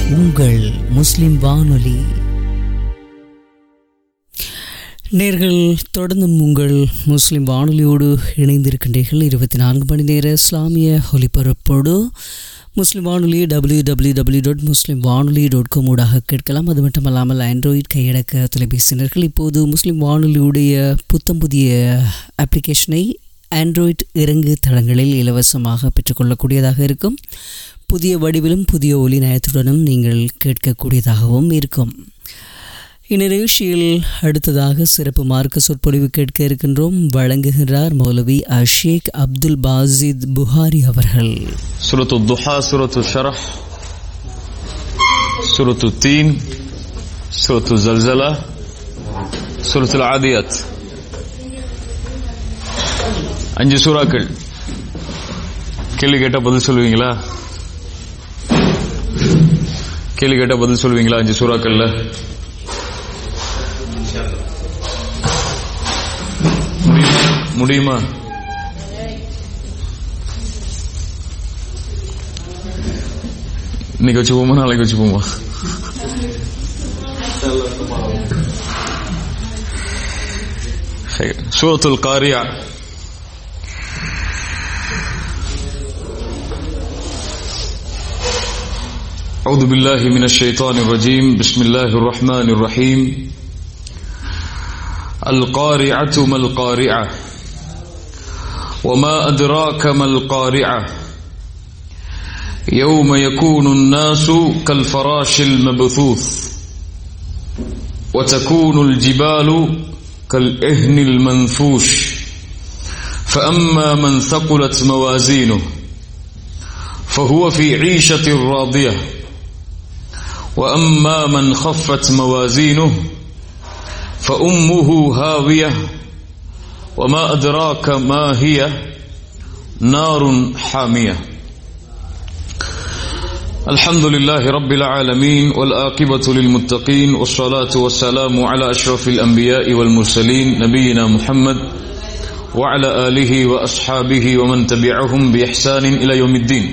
உங்கள் முஸ்லிம் வானொலி நேர்கள் தொடர்ந்தும் உங்கள் முஸ்லிம் வானொலியோடு இணைந்திருக்கின்றீர்கள் இருபத்தி நான்கு மணி நேர இஸ்லாமிய ஒலிபரப்போடு முஸ்லிம் வானொலி டபிள்யூ டபிள்யூ டபிள்யூ டாட் முஸ்லிம் வானொலி டாட் காம் ஊடாக கேட்கலாம் அது மட்டுமல்லாமல் ஆண்ட்ராய்ட் கையடக்க தொலைபேசியினர்கள் இப்போது முஸ்லிம் வானொலியுடைய புத்தம் புதிய அப்ளிகேஷனை ஆண்ட்ராய்ட் இறங்கு தளங்களில் இலவசமாக பெற்றுக்கொள்ளக்கூடியதாக இருக்கும் புதிய வடிவிலும் புதிய ஒலி நயத்துடனும் நீங்கள் கேட்கக்கூடியதாகவும் இருக்கும் இந்நிகழ்ச்சியில் அடுத்ததாக சிறப்பு மார்க்க சொற்பொழிவு கேட்க இருக்கின்றோம் வழங்குகிறார் மௌலவி அஷேக் அப்துல் பாசித் புகாரி அவர்கள் سورة الضحى سورة الشرح سورة التين سورة الزلزلة سورة العاديات அஞ்சு சூறாக்கள் கேள்வி கேட்டா பதில் சொல்லுவீங்களா கேள்வி கேட்டா பதில் சொல்லுவீங்களா அஞ்சு சூறாக்கள்ல முடியுமா? முடியுமா இன்னைக்கு வச்சு போமா நாளைக்கு வச்சு போமா سورة القارعة أعوذ بالله من الشيطان الرجيم بسم الله الرحمن الرحيم القارعة ما القارعة وما أدراك ما القارعة يوم يكون الناس كالفراش المبثوث وتكون الجبال كالإهن المنفوش فأما من ثقلت موازينه فهو في عيشة راضية وأما من خفت موازينه فأمه هاوية وما أدراك ما هي نار حامية الحمد لله رب العالمين والآقبة للمتقين والصلاة والسلام على أشرف الأنبياء والمرسلين نبينا محمد وعلى آله وأصحابه ومن تبعهم بإحسان إلى يوم الدين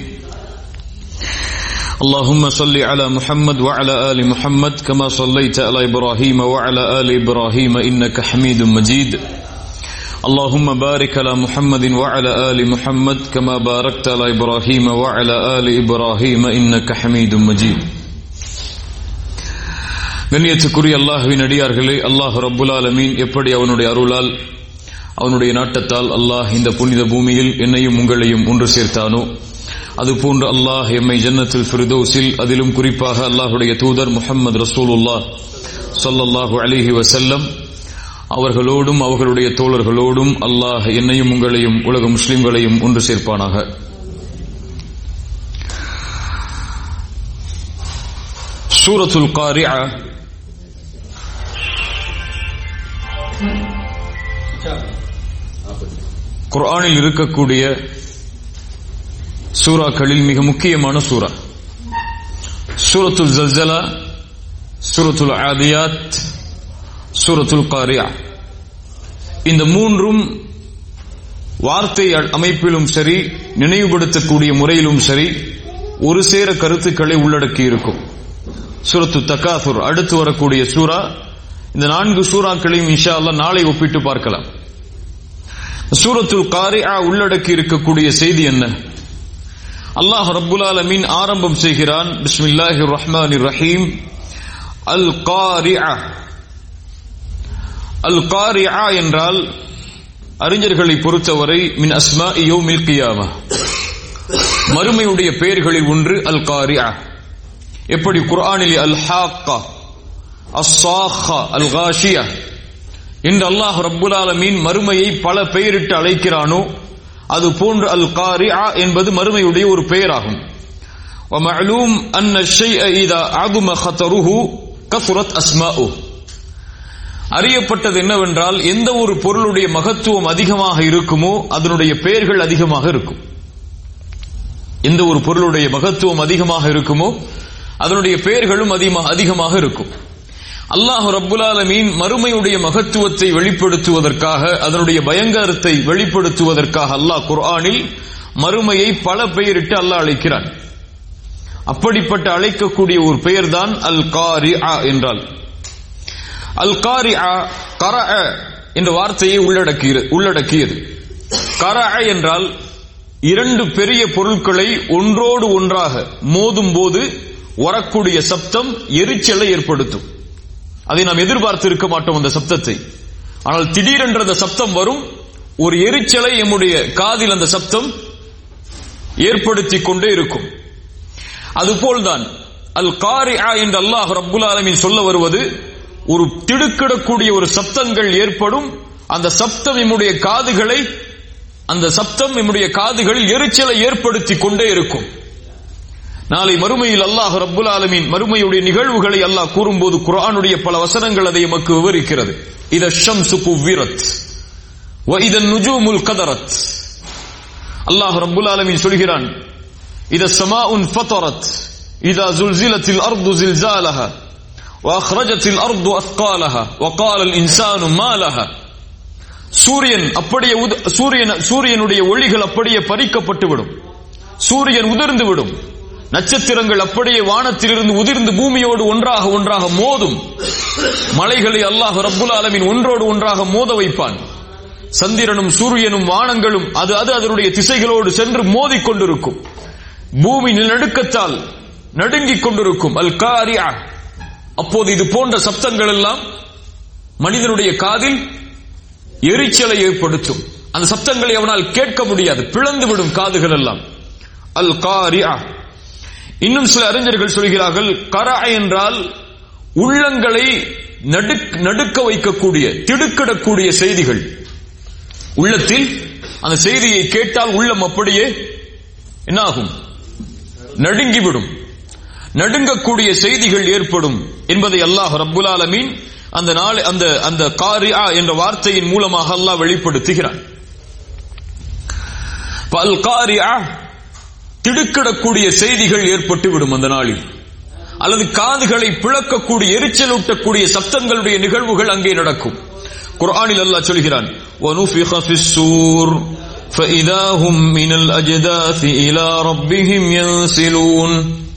اللهم صل على محمد وعلى آل محمد كما صليت على إبراهيم وعلى آل إبراهيم إنك حميد مجيد اللهم بارك على محمد وعلى آل محمد كما باركت على إبراهيم وعلى آل إبراهيم إنك حميد مجيد கண்ணியத்துக்குரிய அல்லாஹுவின் அடியார்களே அல்லாஹ் ரப்புல் ஆலமீன் எப்படி அவனுடைய அருளால் அவனுடைய நாட்டத்தால் அல்லாஹ் இந்த புனித பூமியில் என்னையும் உங்களையும் ஒன்று சேர்த்தானோ அதுபோன்று அல்லாஹ் எம்மை ஜன்னத்தில் ஃபிர்தோஸில் அதிலும் குறிப்பாக அல்லாஹுடைய தூதர் முஹம்மது ரசூலுல்லாஹ் ஸல்லல்லாஹு அலைஹி வஸல்லம் அவர்களோடும் அவர்களுடைய தோழர்களோடும் அல்லாஹ் என்னையும் உங்களையும் உலக முஸ்லிம்களையும் ஒன்று சேர்ப்பானாக சூரத்துல் காரியா குர்ஆனில் இருக்கக்கூடிய சூறாக்களில் மிக முக்கியமான சூரா சூரத்துல் ஜல்ஜலா சூரத்துல் ஆதியாத் சூரத்துல் காரியா இந்த மூன்றும் வார்த்தை அமைப்பிலும் சரி நினைவுபடுத்தக்கூடிய முறையிலும் சரி ஒரு சேர கருத்துக்களை உள்ளடக்கி இருக்கும் சூரத்து தக்காசுர் அடுத்து வரக்கூடிய சூரா இந்த நான்கு சூறாக்களையும் இன்ஷா அல்லாஹ் நாளை ஒப்பிட்டு பார்க்கலாம் சூரத்துல் காரியா உள்ளடக்கி இருக்கக்கூடிய செய்தி என்ன அல்லாஹ் ரப்புல் ஆலமீன் ஆரம்பம் செய்கிறான் பிஸ்மில்லாஹிர் ரஹ்மானிர் ரஹீம் அல் காரியா அல் காரியா என்றால் அறிஞர்களை பொறுத்தவரை மின் அஸ்மா யோமில் கியாமா மறுமையுடைய பெயர்களில் ஒன்று அல் காரியா எப்படி குர்ஆனில் அல் ஹாக்கா அஸ்ஸாஹா அல் காஷியா என்று அல்லாஹ் ரப்புல் ஆலமீன் மறுமையை பல பெயரிட்டு அழைக்கிறானோ அது போன்று அல் காரியா என்பது மறுமையுடைய ஒரு பெயராகும் ومعلوم أن الشيء إذا عظم خطره كثرت أسماؤه அறியப்பட்டது என்னவென்றால் எந்த ஒரு பொருளுடைய மகத்துவம் அதிகமாக இருக்குமோ அதனுடைய பெயர்கள் அதிகமாக இருக்கும் எந்த ஒரு பொருளுடைய மகத்துவம் அதிகமாக இருக்குமோ அதனுடைய பெயர்களும் அதிகமாக அதிகமாக இருக்கும் அல்லாஹ் ரப்புல் ஆலமீன் மறுமையுடைய மகத்துவத்தை வெளிப்படுத்துவதற்காக அதனுடைய பயங்கரத்தை வெளிப்படுத்துவதற்காக அல்லாஹ் குர்ஆனில் மறுமையை பல பெயரிட்டு அல்லாஹ் அழைக்கிறான் அப்படிப்பட்ட அழைக்கக்கூடிய ஒரு பெயர்தான் அல் காரி என்றால் அல் காரி கர என்ற வார்த்தையை உள்ளடக்கியது உள்ளடக்கியது கர என்றால் இரண்டு பெரிய பொருட்களை ஒன்றோடு ஒன்றாக மோதும் போது வரக்கூடிய சப்தம் எரிச்சலை ஏற்படுத்தும் அதை நாம் எதிர்பார்த்து இருக்க மாட்டோம் அந்த சப்தத்தை ஆனால் திடீரென்ற அந்த சப்தம் வரும் ஒரு எரிச்சலை எம்முடைய காதில் அந்த சப்தம் ஏற்படுத்தி கொண்டே இருக்கும் அதுபோல்தான் அல் காரிஆ என்று அல்லாஹ் ரப்புல் ஆலமீன் சொல்ல வருவது ஒரு திடுக்கிடக்கூடிய ஒரு சப்தங்கள் ஏற்படும் அந்த சப்தம் நம்முடைய காதுகளை அந்த சப்தம் நம்முடைய காதுகளில் எரிச்சலை ஏற்படுத்தி கொண்டே இருக்கும் நாளை மறுமையில் அல்லாஹ் ரப்புல் ஆலமீன் மறுமையுடைய நிகழ்வுகளை அல்லாஹ் கூறும்போது குர்ஆனுடைய பல வசனங்கள் அதை எமக்கு விவரிக்கிறது இத ஷம்சு குவ்விரத் வ இதன் நுஜூமுல் கதரத் அல்லாஹ் ரப்புல் ஆலமீன் சொல்கிறான் இத சமாஉன் ஃபதரத் இதா زلزلت الارض زلزالها واخرجت الارض اثقالها وقال الانسان ما لها சூரியன் அப்படியே உத- சூரியன் சூரியனுடைய ஒளிகள் அப்படியே பறிக்கப்பட்டு விடும் சூரியன் உதிர்ந்து விடும் நட்சத்திரங்கள் அப்படியே வானத்திலிருந்து உதிர்ந்து பூமியோடு ஒன்றாக ஒன்றாக மோதும் மலைகளை அல்லாஹ் ரப்புல் ஆலமீன் ஒன்றோடு ஒன்றாக மோத வைப்பான் சந்திரனும் சூரியனும் வானங்களும் அது அது அதனுடைய திசைகளோடு சென்று மோதிக் கொண்டிருக்கும் பூமி நடுக்கத்தால் நடுங்கிக் கொண்டிருக்கும் அல் காரியா அப்போது இது போன்ற சப்தங்கள் எல்லாம் மனிதனுடைய காதில் எரிச்சலை ஏற்படுத்தும் அந்த சப்தங்களை அவனால் கேட்க முடியாது பிளந்து விடும் காதுகள் எல்லாம் அல் காரியா இன்னும் சில அறிஞர்கள் சொல்கிறார்கள் கரா என்றால் உள்ளங்களை நடுக்- நடுக்க வைக்கக்கூடிய திடுக்கிடக்கூடிய செய்திகள் உள்ளத்தில் அந்த செய்தியை கேட்டால் உள்ளம் அப்படியே என்னாகும் நடுங்கிவிடும் நடுங்கக்கூடிய செய்திகள் ஏற்படும் என்பதை அல்லாஹ் ரப்புல் ஆலமீன் அந்த நாள் அந்த அந்த காரியா என்ற வார்த்தையின் மூலமாக அல்லாஹ் வெளிப்படுத்துகிறான் இப்ப அல் காரியா திடுக்கிடக்கூடிய செய்திகள் ஏற்பட்டு விடும் அந்த நாளில் அல்லது காதுகளை பிளக்கக்கூடிய எரிச்சலூட்டக்கூடிய சப்தங்களுடைய நிகழ்வுகள் அங்கே நடக்கும் குர்ஆனில் அல்லாஹ் சொல்கிறான் وَنُفِخَ فِي السُّورِ فَإِذَا هُمْ مِنَ الْأَجْدَاثِ إِلَى رَبِّهِمْ يَنْسِلُونَ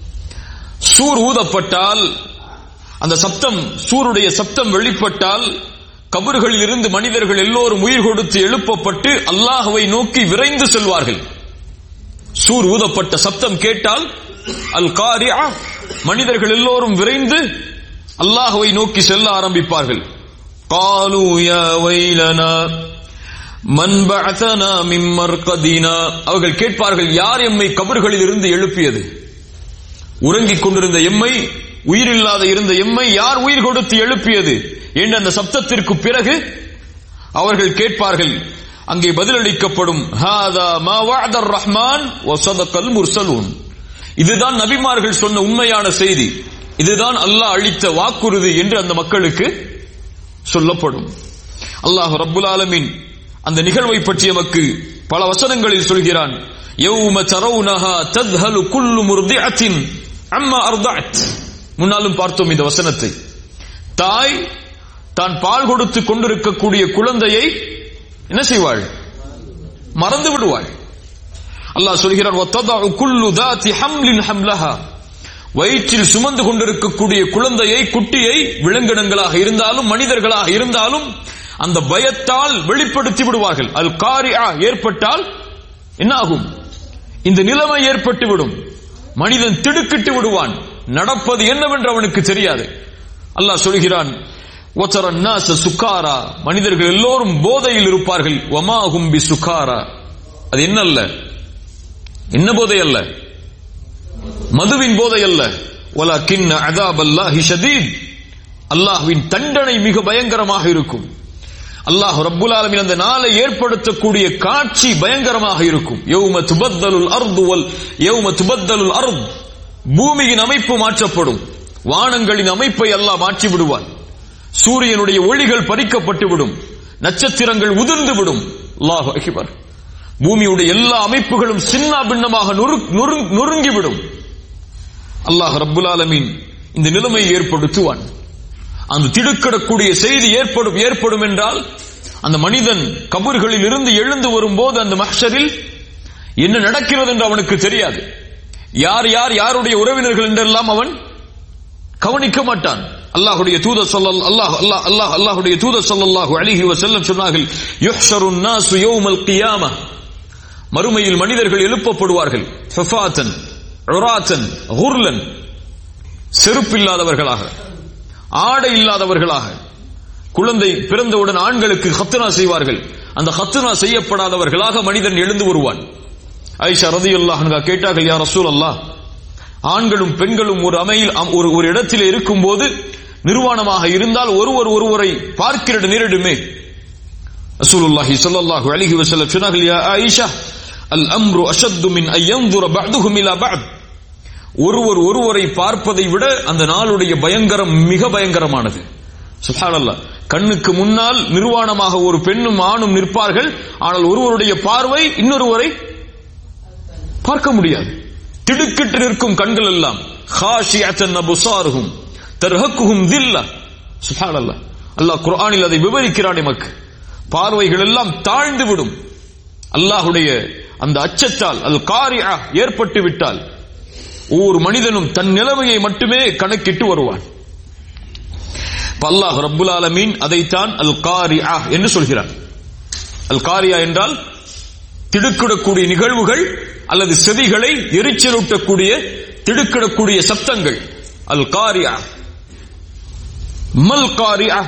சூர் ஊதப்பட்டால் அந்த சப்தம் சூருடைய சப்தம் வெளிப்பட்டால் கபர்களில் இருந்து மனிதர்கள் எல்லோரும் உயிர் கொடுத்து எழுப்பப்பட்டு அல்லாஹ்வை நோக்கி விரைந்து செல்வார்கள் சூர் ஊதப்பட்ட சப்தம் கேட்டால் அல் காரியா மனிதர்கள் எல்லோரும் விரைந்து அல்லாஹ்வை நோக்கி செல்ல ஆரம்பிப்பார்கள் قالوا يا ويلنا من بعثنا من مرقدنا அவர்கள் கேட்பார்கள் யார் எம்மை கபர்களில் இருந்து எழுப்பியது உறங்கிக் கொண்டிருந்த எம்மை உயிரில்லாத இருந்த எம்மை யார் உயிர் கொடுத்து எழுப்பியது என்ற அந்த சப்தத்திற்கு பிறகு அவர்கள் கேட்பார்கள் அங்கே பதிலளிக்கப்படும் ஹாதா மா வஅதர் ரஹ்மான் வ ஸதகல் முர்சலூன் இதுதான் நபிமார்கள் சொன்ன உண்மையான செய்தி இதுதான் அல்லாஹ் அளித்த வாக்குறுதி என்று அந்த மக்களுக்கு சொல்லப்படும் அல்லாஹ் ரப்புல் ஆலமீன் அந்த நிகழ்வை பற்றி நமக்கு பல வசனங்களில் சொல்கிறான் யௌம தரவுனஹா தத்ஹலு குல்லு முர்திஅத்தின் அம்மா அர்தஅத் முன்னாலும் பார்த்தோம் இந்த வசனத்தை தாய் தான் பால் கொடுத்து கொண்டிருக்கக்கூடிய குழந்தையை என்ன செய்வாள் மறந்து விடுவாள் அல்லாஹ் சொல்கிறார் "வத்ததஉ குல்லு தாத்தி ஹம்லின் ஹம்லஹா வயிற்றில் சுமந்து கொண்டிருக்கக்கூடிய குழந்தையை குட்டியை விலங்கினங்களாக இருந்தாலும் மனிதர்களாக இருந்தாலும் அந்த பயத்தால் வெளிப்படுத்தி விடுவார்கள் அல் காரியா ஏற்பட்டால் என்ன ஆகும் இந்த நிலைமை ஏற்பட்டு விடும் மனிதன் திடுக்கிட்டு விடுவான் நடப்பது என்னவென்று அவனுக்கு தெரியாது அல்லாஹ் சொல்கிறான் "வத்தர النَّاسَ சுக்காரா மனிதர்கள் எல்லோரும் போதையில் இருப்பார்கள் வமாஹும் பி சுக்காரா அது என்ன அல்ல என்ன போதை அல்ல மதுவின் போதை அல்ல வலக்கின் அதாப் அல்லாஹி ஷதீத் அல்லாஹ்வின் தண்டனை மிக பயங்கரமாக இருக்கும் அல்லாஹ் ரப்புல் ஆலமீன் அந்த நாளை ஏற்படுத்தக்கூடிய காட்சி பயங்கரமாக இருக்கும் யௌம துபத்தலுல் அர்து வல் யௌம துபத்தலுல் அர்த் பூமியின் அமைப்பு மாற்றப்படும் வானங்களின் அமைப்பை அல்லாஹ் மாற்றி விடுவான் சூரியனுடைய ஒளிகள் பறிக்கப்பட்டு விடும் நட்சத்திரங்கள் உதிர்ந்து விடும் அல்லாஹ் அக்பர் பூமியுடைய எல்லா அமைப்புகளும் சின்ன பின்னமாக நொறுங்கிவிடும் அல்லாஹ் ரப்புல் ஆலமீன் இந்த நிலைமையை ஏற்படுத்துவான் அந்த திடுக்கிடக்கூடிய செய்தி ஏற்படும் ஏற்படும் என்றால் அந்த மனிதன் கபர்களில் இருந்து எழுந்து வரும்போது அந்த மஹ்ஷரில் என்ன நடக்கிறது என்று அவனுக்கு தெரியாது யார் யார் யாருடைய உறவினர்கள் என்றெல்லாம் அவன் கவனிக்க மாட்டான் அல்லாஹுடைய தூதர் சொல்லல் அல்லாஹ் அல்லாஹ் அல்லாஹ் அல்லாஹுடைய தூதர் ஸல்லல்லாஹு அலைஹி வஸல்லம் சொன்னார்கள் யுஹ்ஷருன் நாசு யௌமல் கியாமah மறுமையில் மனிதர்கள் எழுப்பப்படுவார்கள் ஃபஃபாத்தன் உராத்தன் குர்லன் செருப்பில்லாதவர்களாக ஆடை இல்லாதவர்களாக குழந்தை பிறந்தவுடன் ஆண்களுக்கு ஹத்துனா செய்வார்கள் அந்த ஹத்துனா செய்யப்படாதவர்களாக மனிதன் எழுந்து வருவான் ஐஷா ரதியுல்லாஹ் கேட்டார்கள் யா ரசூல் அல்லாஹ் ஆண்களும் பெண்களும் ஒரு அமையில் அம்- ஒரு ஒரு இடத்தில் இருக்கும்போது நிர்வாணமாக இருந்தால் ஒருவர் ஒருவரை பார்க்கிற நேரிடுமே ரசூலுல்லாஹி ஸல்லல்லாஹு அலைஹி வஸல்லம் சொன்னார்கள் யா ஆயிஷா அல் அம்ரு அஷத்து மின் ஐ யன்துர பஅதுஹும் இலா பஅத் ஒருவர் ஒருவரை பார்ப்பதை விட அந்த நாளுடைய பயங்கரம் மிக பயங்கரமானது சுப்ஹானல்லாஹ் கண்ணுக்கு முன்னால் நிர்வாணமாக ஒரு பெண்ணும் ஆணும் நிற்பார்கள் ஆனால் ஒருவருடைய பார்வை இன்னொருவரை பார்க்க முடியாது திடுக்கிட்டு நிற்கும் கண்கள் எல்லாம் ஹாஷியத்தன் அபுசாருகும் தர்ஹக்குஹும் தில்லா சுப்ஹானல்லாஹ் அல்லாஹ் குர்ஆனில் அதை விவரிக்கிறான் எமக்கு பார்வைகள் எல்லாம் தாழ்ந்து விடும் அல்லாஹுடைய அந்த அச்சத்தால் அல் காரியா ஏற்பட்டு விட்டால் ஒவ்வொரு மனிதனும் தன் நிலைமையை மட்டுமே கணக்கிட்டு வருவான் இப்ப அல்லாஹ் ரப்புல் ஆலமீன் அதைத்தான் அல் காரியா என்று சொல்கிறான் அல் காரியா என்றால் திடுக்கிடக்கூடிய நிகழ்வுகள் அல்லது செவிகளை எரிச்சலூட்டக்கூடிய திடுக்கிடக்கூடிய சப்தங்கள் அல் காரியா மல் காரியா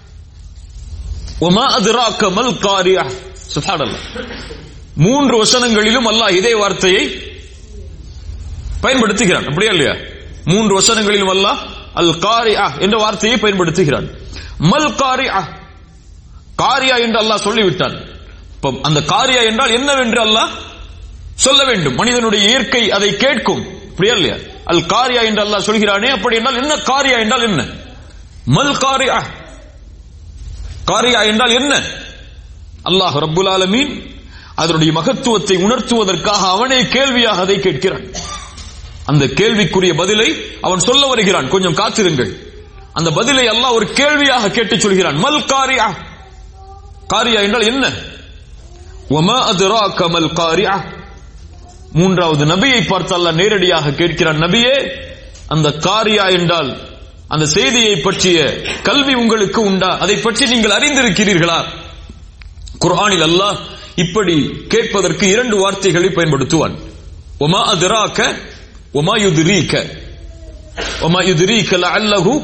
ஒமா அதுராக்க மல் காரியா சுப்ஹானல்லாஹ் மூன்று வசனங்களிலும் அல்லாஹ் இதே வார்த்தையை பயன்படுத்துகிறான் அப்படியா இல்லையா மூன்று வசனங்களிலும் அல்லாஹ் அல் காரியா என்ற வார்த்தையை பயன்படுத்துகிறான் மல் காரியா காரியா என்று அல்லாஹ் சொல்லிவிட்டான் இப்ப அந்த காரியா என்றால் என்னவென்று அல்லாஹ் சொல்ல வேண்டும் மனிதனுடைய இயற்கை அதை கேட்கும் அப்படியா இல்லையா அல் காரியா என்று அல்லாஹ் சொல்கிறானே அப்படி என்றால் என்ன காரியா என்றால் என்ன மல் காரியா காரியா என்றால் என்ன அல்லாஹ் ரப்புல் ஆலமீன் அதனுடைய மகத்துவத்தை உணர்த்துவதற்காக அவனே கேள்வியாக அதை கேட்கிறான் அந்த கேள்விக்குரிய பதிலை அவன் சொல்ல வருகிறான் கொஞ்சம் காத்திருங்கள் அந்த பதிலை அல்லாஹ் ஒரு கேள்வியாக கேட்டு சொல்கிறான் மல் காரியா காரியா என்றால் என்ன ஒமா அதுராக மல் காரியா மூன்றாவது நபியை பார்த்து அல்லாஹ் நேரடியாக கேட்கிறான் நபியே அந்த காரியா என்றால் அந்த செய்தியை பற்றிய கல்வி உங்களுக்கு உண்டா அதை பற்றி நீங்கள் அறிந்திருக்கிறீர்களா குர்ஆனில் அல்லாஹ் இப்படி கேட்பதற்கு இரண்டு வார்த்தைகளை பயன்படுத்துவான் ஒமா அதுராக்க ஒமா யுதுரீக்க ஒமா யுதுரீக்க லஅல்லஹு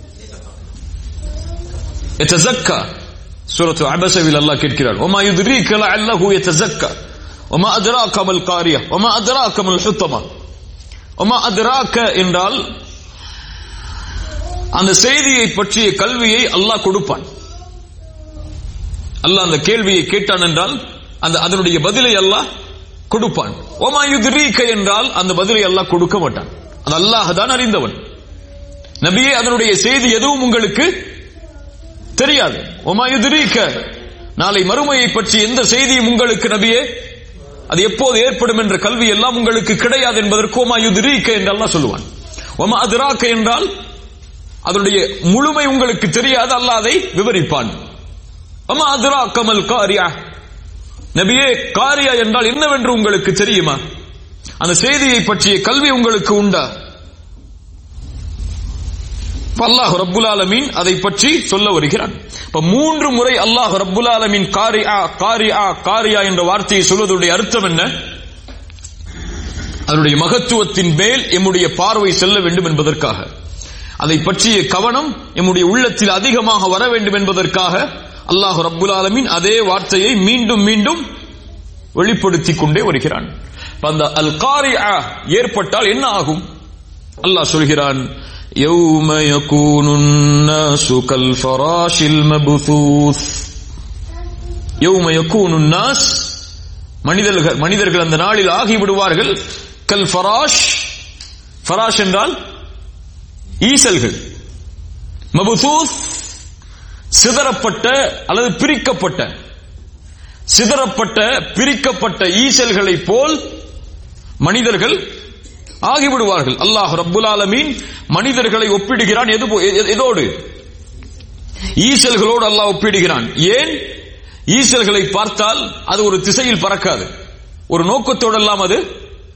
يتزكى سورة عبس வில் அல்லாஹ் கேட்கிறார் وما يدريك لعله يتزكى وما أدراك ما القارية وما أدراك ما الحطمة وما أدراك என்றால் அந்த செய்தியை பற்றிய கல்வியை அல்லாஹ் கொடுப்பான் அல்லாஹ் அந்த கேள்வியை கேட்டான் என்றால் அந்த அதனுடைய பதிலை அல்லாஹ் கொடுப்பான் ஒமா யுத்ரீக என்றால் அந்த பதிலை அல்லாஹ் கொடுக்க மாட்டான் அது அல்லாஹ் தான் அறிந்தவன் நபியே அதனுடைய செய்தி எதுவும் உங்களுக்கு தெரியாது ஒமா யுத்ரீக நாளை மறுமையை பற்றி எந்த செய்தியும் உங்களுக்கு நபியே அது எப்போது ஏற்படும் என்ற கல்வி எல்லாம் உங்களுக்கு கிடையாது என்பதற்கு ஒமா யுத்ரீக என்று அல்லாஹ் சொல்லுவான் ஒமா அதுராக்க என்றால் அதனுடைய முழுமை உங்களுக்கு தெரியாது அல்லாஹ் அதை விவரிப்பான் அம்மா அதுரா கமல் காரியா நபியே காரியா என்றால் என்னவென்று உங்களுக்கு தெரியுமா அந்த செய்தியை பற்றிய கல்வி உங்களுக்கு உண்டா அல்லாஹ் ரப்புல் ஆலமீன் அதை பற்றி சொல்ல வருகிறான் இப்ப மூன்று முறை அல்லாஹ் ரப்புல் ஆலமீன் காரியா காரியா காரியா என்ற வார்த்தையை சொல்வதுடைய அர்த்தம் என்ன அதனுடைய மகத்துவத்தின் மேல் எம்முடைய பார்வை செல்ல வேண்டும் என்பதற்காக அதை பற்றிய கவனம் எம்முடைய உள்ளத்தில் அதிகமாக வர வேண்டும் என்பதற்காக அல்லாஹ் ரப்புல் ஆலமீன் அதே வார்த்தையை மீண்டும் மீண்டும் வெளிப்படுத்திக் கொண்டே வருகிறான் இப்ப அந்த அல் காரியா ஏற்பட்டால் என்ன ஆகும் அல்லாஹ் சொல்கிறான் يوم يكون الناس كالفراش المبثوث يوم يكون الناس மனிதர்கள் மனிதர்கள் அந்த நாளில் ஆகிவிடுவார்கள் கல் ஃபராஷ் ஃபராஷ் என்றால் ஈசல்கள் மபுசூஸ் சிதறப்பட்ட அல்லது பிரிக்கப்பட்ட சிதறப்பட்ட பிரிக்கப்பட்ட ஈசல்களை போல் மனிதர்கள் ஆகிவிடுவார்கள் அல்லாஹ் ரப்புல் ஆலமீன் மனிதர்களை ஒப்பிடுகிறான் எது போ- எ- எதோடு ஈசல்களோடு அல்லாஹ் ஒப்பிடுகிறான் ஏன் ஈசல்களை பார்த்தால் அது ஒரு திசையில் பறக்காது ஒரு நோக்கத்தோடெல்லாம் அது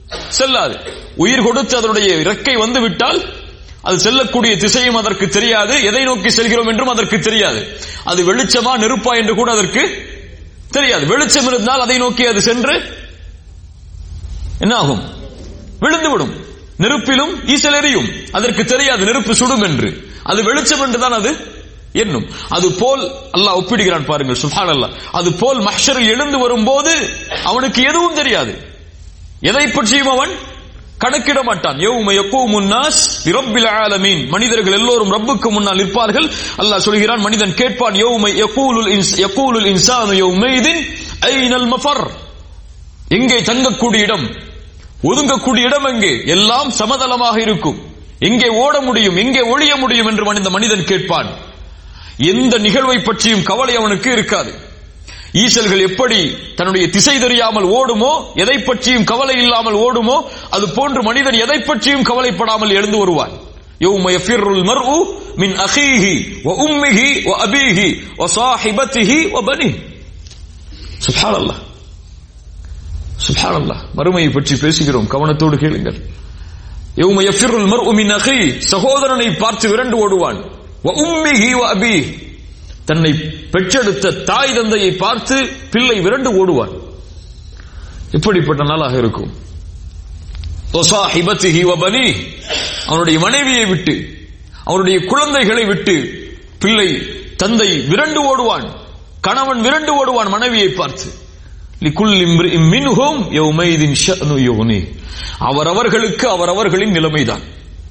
செல்லாது உயிர் கொடுத்து அதனுடைய இறக்கை வந்து விட்டால் அது செல்லக்கூடிய திசையும் அதற்கு தெரியாது எதை நோக்கி செல்கிறோம் என்றும் அதற்கு தெரியாது அது வெளிச்சமா நெருப்பா என்று கூட அதற்கு தெரியாது வெளிச்சம் இருந்தால் அதை நோக்கி அது சென்று என்ன ஆகும் விழுந்துவிடும் நெருப்பிலும் ஈசல் எரியும் அதற்கு தெரியாது நெருப்பு சுடும் என்று அது வெளிச்சம் என்றுதான் அது என்னும் அது போல் அல்லாஹ் ஒப்பிடுகிறான் பாருங்கள் சுஹான் அல்லாஹ் அது போல் மஹ்ஷரில் எழுந்து வரும்போது அவனுக்கு எதுவும் தெரியாது எதை பற்றியும் அவன் கணக்கிட மாட்டான் யௌம யக்கூமுன் நாஸ் இரப்பில் ஆலமீன் மனிதர்கள் எல்லோரும் ரப்புக்கு முன்னால் நிற்பார்கள் அல்லாஹ் சொல்கிறான் மனிதன் கேட்பான் யௌம யக்கூலுல் இன்ஸ் யக்கூலுல் இன்சானு யௌமைதின் ஐனல் மஃபர் எங்கே தங்கக்கூடிய இடம் ஒதுங்கக்கூடிய இடம் எங்கே எல்லாம் சமதளமாக இருக்கும் எங்கே ஓட முடியும் எங்கே ஒளிய முடியும் என்று மனித மனிதன் கேட்பான் எந்த நிகழ்வை பற்றியும் கவலை அவனுக்கு இருக்காது ஈசல்கள் எப்படி தன்னுடைய திசை தெரியாமல் ஓடுமோ எதை பற்றியும் கவலை இல்லாமல் ஓடுமோ அது போன்று மனிதன் எதை பற்றியும் கவலைப்படாமல் எழுந்து வருவான் يوم يفر المرء من أخيه وأمه وأبيه وصاحبته وبنيه سبحان الله سبحان الله மறுமையை பற்றி பேசுகிறோம் கவனத்தோடு கேளுங்கள் يوم يفر المرء من أخيه சகோதரனை பார்த்து விரண்டு ஓடுவான் وأمه وأبيه தன்னை பெற்றெடுத்த தாய் தந்தையை பார்த்து பிள்ளை விரண்டு ஓடுவான் இப்படிப்பட்ட நாளாக இருக்கும் அவனுடைய மனைவியை விட்டு அவனுடைய குழந்தைகளை விட்டு பிள்ளை தந்தை விரண்டு ஓடுவான் கணவன் விரண்டு ஓடுவான் மனைவியை பார்த்து அவரவர்களுக்கு அவரவர்களின் நிலைமைதான்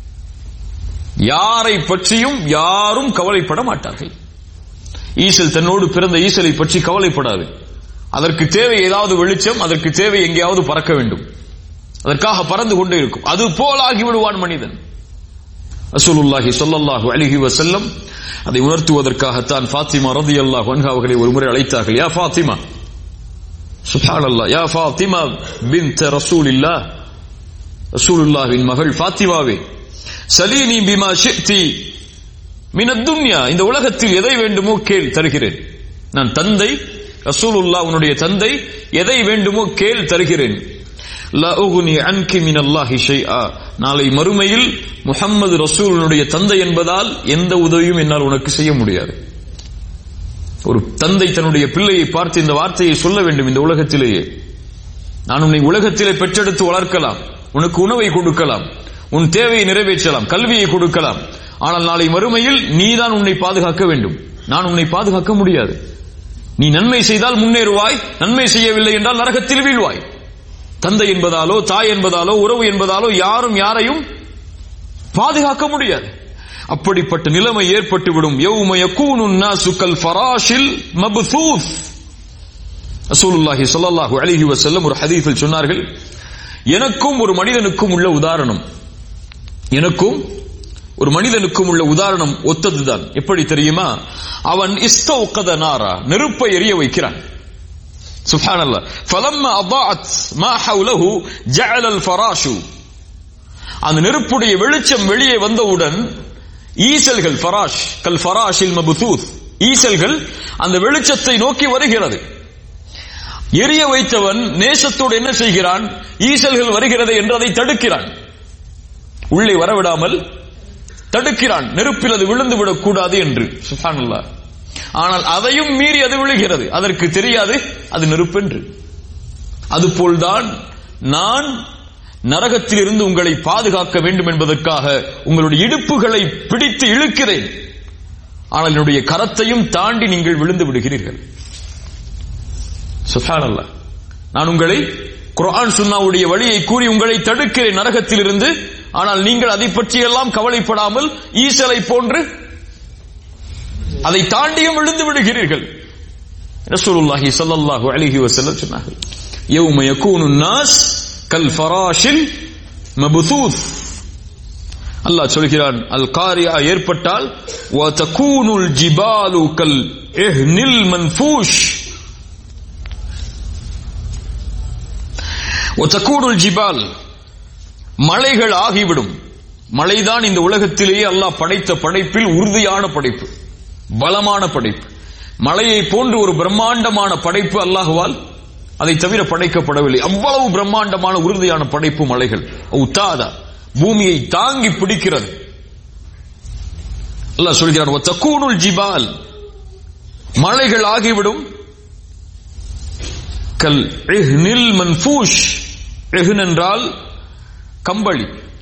யாரை பற்றியும் யாரும் கவலைப்பட மாட்டார்கள் ஈசல் தன்னோடு பிறந்த ஈசலை பற்றி கவலைப்படாது அதற்கு தேவை ஏதாவது வெளிச்சம் அதற்கு தேவை எங்கேயாவது பறக்க வேண்டும் அதற்காக பறந்து கொண்டே இருக்கும் அது போல் ஆகிவிடுவான் மனிதன் அசூலுல்லாஹி சொல்லல்லாஹு அலிஹி வசல்லம் அதை உணர்த்துவதற்காகத்தான் ஃபாத்திமா ரதி அல்லாஹ் அவர்களை ஒரு முறை அழைத்தார்கள் யா ஃபாத்திமா சுபான் அல்லா யா ஃபாத்திமா பின் ரசூலில்லா ரசூலுல்லாஹின் மகள் ஃபாத்திமாவே சலீனி பிமா ஷித்தி மினத்துன்யா இந்த உலகத்தில் எதை வேண்டுமோ கேள் தருகிறேன் நான் தந்தை ரசூலுல்லா உன்னுடைய தந்தை எதை வேண்டுமோ கேள் தருகிறேன் நாளை மறுமையில் முகம்மது ரசூலுடைய தந்தை என்பதால் எந்த உதவியும் என்னால் உனக்கு செய்ய முடியாது ஒரு தந்தை தன்னுடைய பிள்ளையை பார்த்து இந்த வார்த்தையை சொல்ல வேண்டும் இந்த உலகத்திலேயே நான் உன்னை உலகத்திலே பெற்றெடுத்து வளர்க்கலாம் உனக்கு உணவை கொடுக்கலாம் உன் தேவையை நிறைவேற்றலாம் கல்வியை கொடுக்கலாம் ஆனால் நாளை மறுமையில் நீதான் உன்னை பாதுகாக்க வேண்டும் நான் உன்னை பாதுகாக்க முடியாது நீ நன்மை செய்தால் முன்னேறுவாய் நன்மை செய்யவில்லை என்றால் நரகத்தில் வீழ்வாய் தந்தை என்பதாலோ தாய் என்பதாலோ உறவு என்பதாலோ யாரும் யாரையும் பாதுகாக்க முடியாது அப்படிப்பட்ட நிலைமை ஏற்பட்டு விடும் சுக்கல் ஃபராஷில் மபுசூஸ் ரசூலுல்லாஹி ஸல்லல்லாஹு அலைஹி வஸல்லம் ஒரு ஹதீஸில் சொன்னார்கள் எனக்கும் ஒரு மனிதனுக்கும் உள்ள உதாரணம் எனக்கும் ஒரு மனிதனுக்கும் உள்ள உதாரணம் ஒத்ததுதான் எப்படி தெரியுமா அவன் இஸ்தௌகத நாரா நெருப்பை எரிய வைக்கிறான் سبحان الله فلما أضاءت ما حوله جعل الفراش அந்த நெருப்புடைய வெளிச்சம் வெளியே வந்தவுடன் ஈசல்கள் ஃபராஷ் கல் ஃபராஷில் மபுசூத் ஈசல்கள் அந்த வெளிச்சத்தை நோக்கி வருகிறது எரிய வைத்தவன் நேசத்தோடு என்ன செய்கிறான் ஈசல்கள் வருகிறது என்று அதை தடுக்கிறான் உள்ளே வரவிடாமல் தடுக்கிறான் நெருப்பில் அது விழுந்து விடக்கூடாது என்று சுஃபானுல்லா ஆனால் அதையும் மீறி அது விழுகிறது அதற்கு தெரியாது அது நெருப்பென்று அதுபோல்தான் நான் நரகத்தில் இருந்து உங்களை பாதுகாக்க வேண்டும் என்பதற்காக உங்களுடைய இடுப்புகளை பிடித்து இழுக்கிறேன் ஆனால் என்னுடைய கரத்தையும் தாண்டி நீங்கள் விழுந்து விடுகிறீர்கள் சுஃபானல்லா நான் உங்களை குர்ஆன் சுன்னாவுடைய வழியை கூறி உங்களை தடுக்கிறேன் நரகத்தில் இருந்து ஆனால் நீங்கள் அதை பற்றியெல்லாம் கவலைப்படாமல் ஈசலை போன்று அதை தாண்டியும் விழுந்து விடுகிறீர்கள் ரசூலுல்லாஹி ஸல்லல்லாஹு அலைஹி வஸல்லம் சொன்னார்கள் யௌம யகூனு الناس கல்ஃபராஷில் மபுசூஸ் அல்லாஹ் சொல்கிறான் அல் காரியா ஏற்பட்டால் வ தகூனுல் ஜிபாலு கல் இஹ்னில் மன்ஃபூஷ் வ தகூனுல் ஜிபால் மலைகள் ஆகிவிடும் மலைதான் இந்த உலகத்திலேயே அல்லாஹ் படைத்த படைப்பில் உறுதியான படைப்பு பலமான படைப்பு மலையை போன்று ஒரு பிரம்மாண்டமான படைப்பு அல்லாஹுவால் அதை தவிர படைக்கப்படவில்லை அவ்வளவு பிரம்மாண்டமான உறுதியான படைப்பு மலைகள் உத்தாதா பூமியை தாங்கி பிடிக்கிறது அல்லாஹ் சொல்கிறான் தக்கூனுல் ஜிபால் மலைகள் ஆகிவிடும் கல் இஹ்னில் மன்ஃபூஷ் இஹ்ன் என்றால் கம்பளி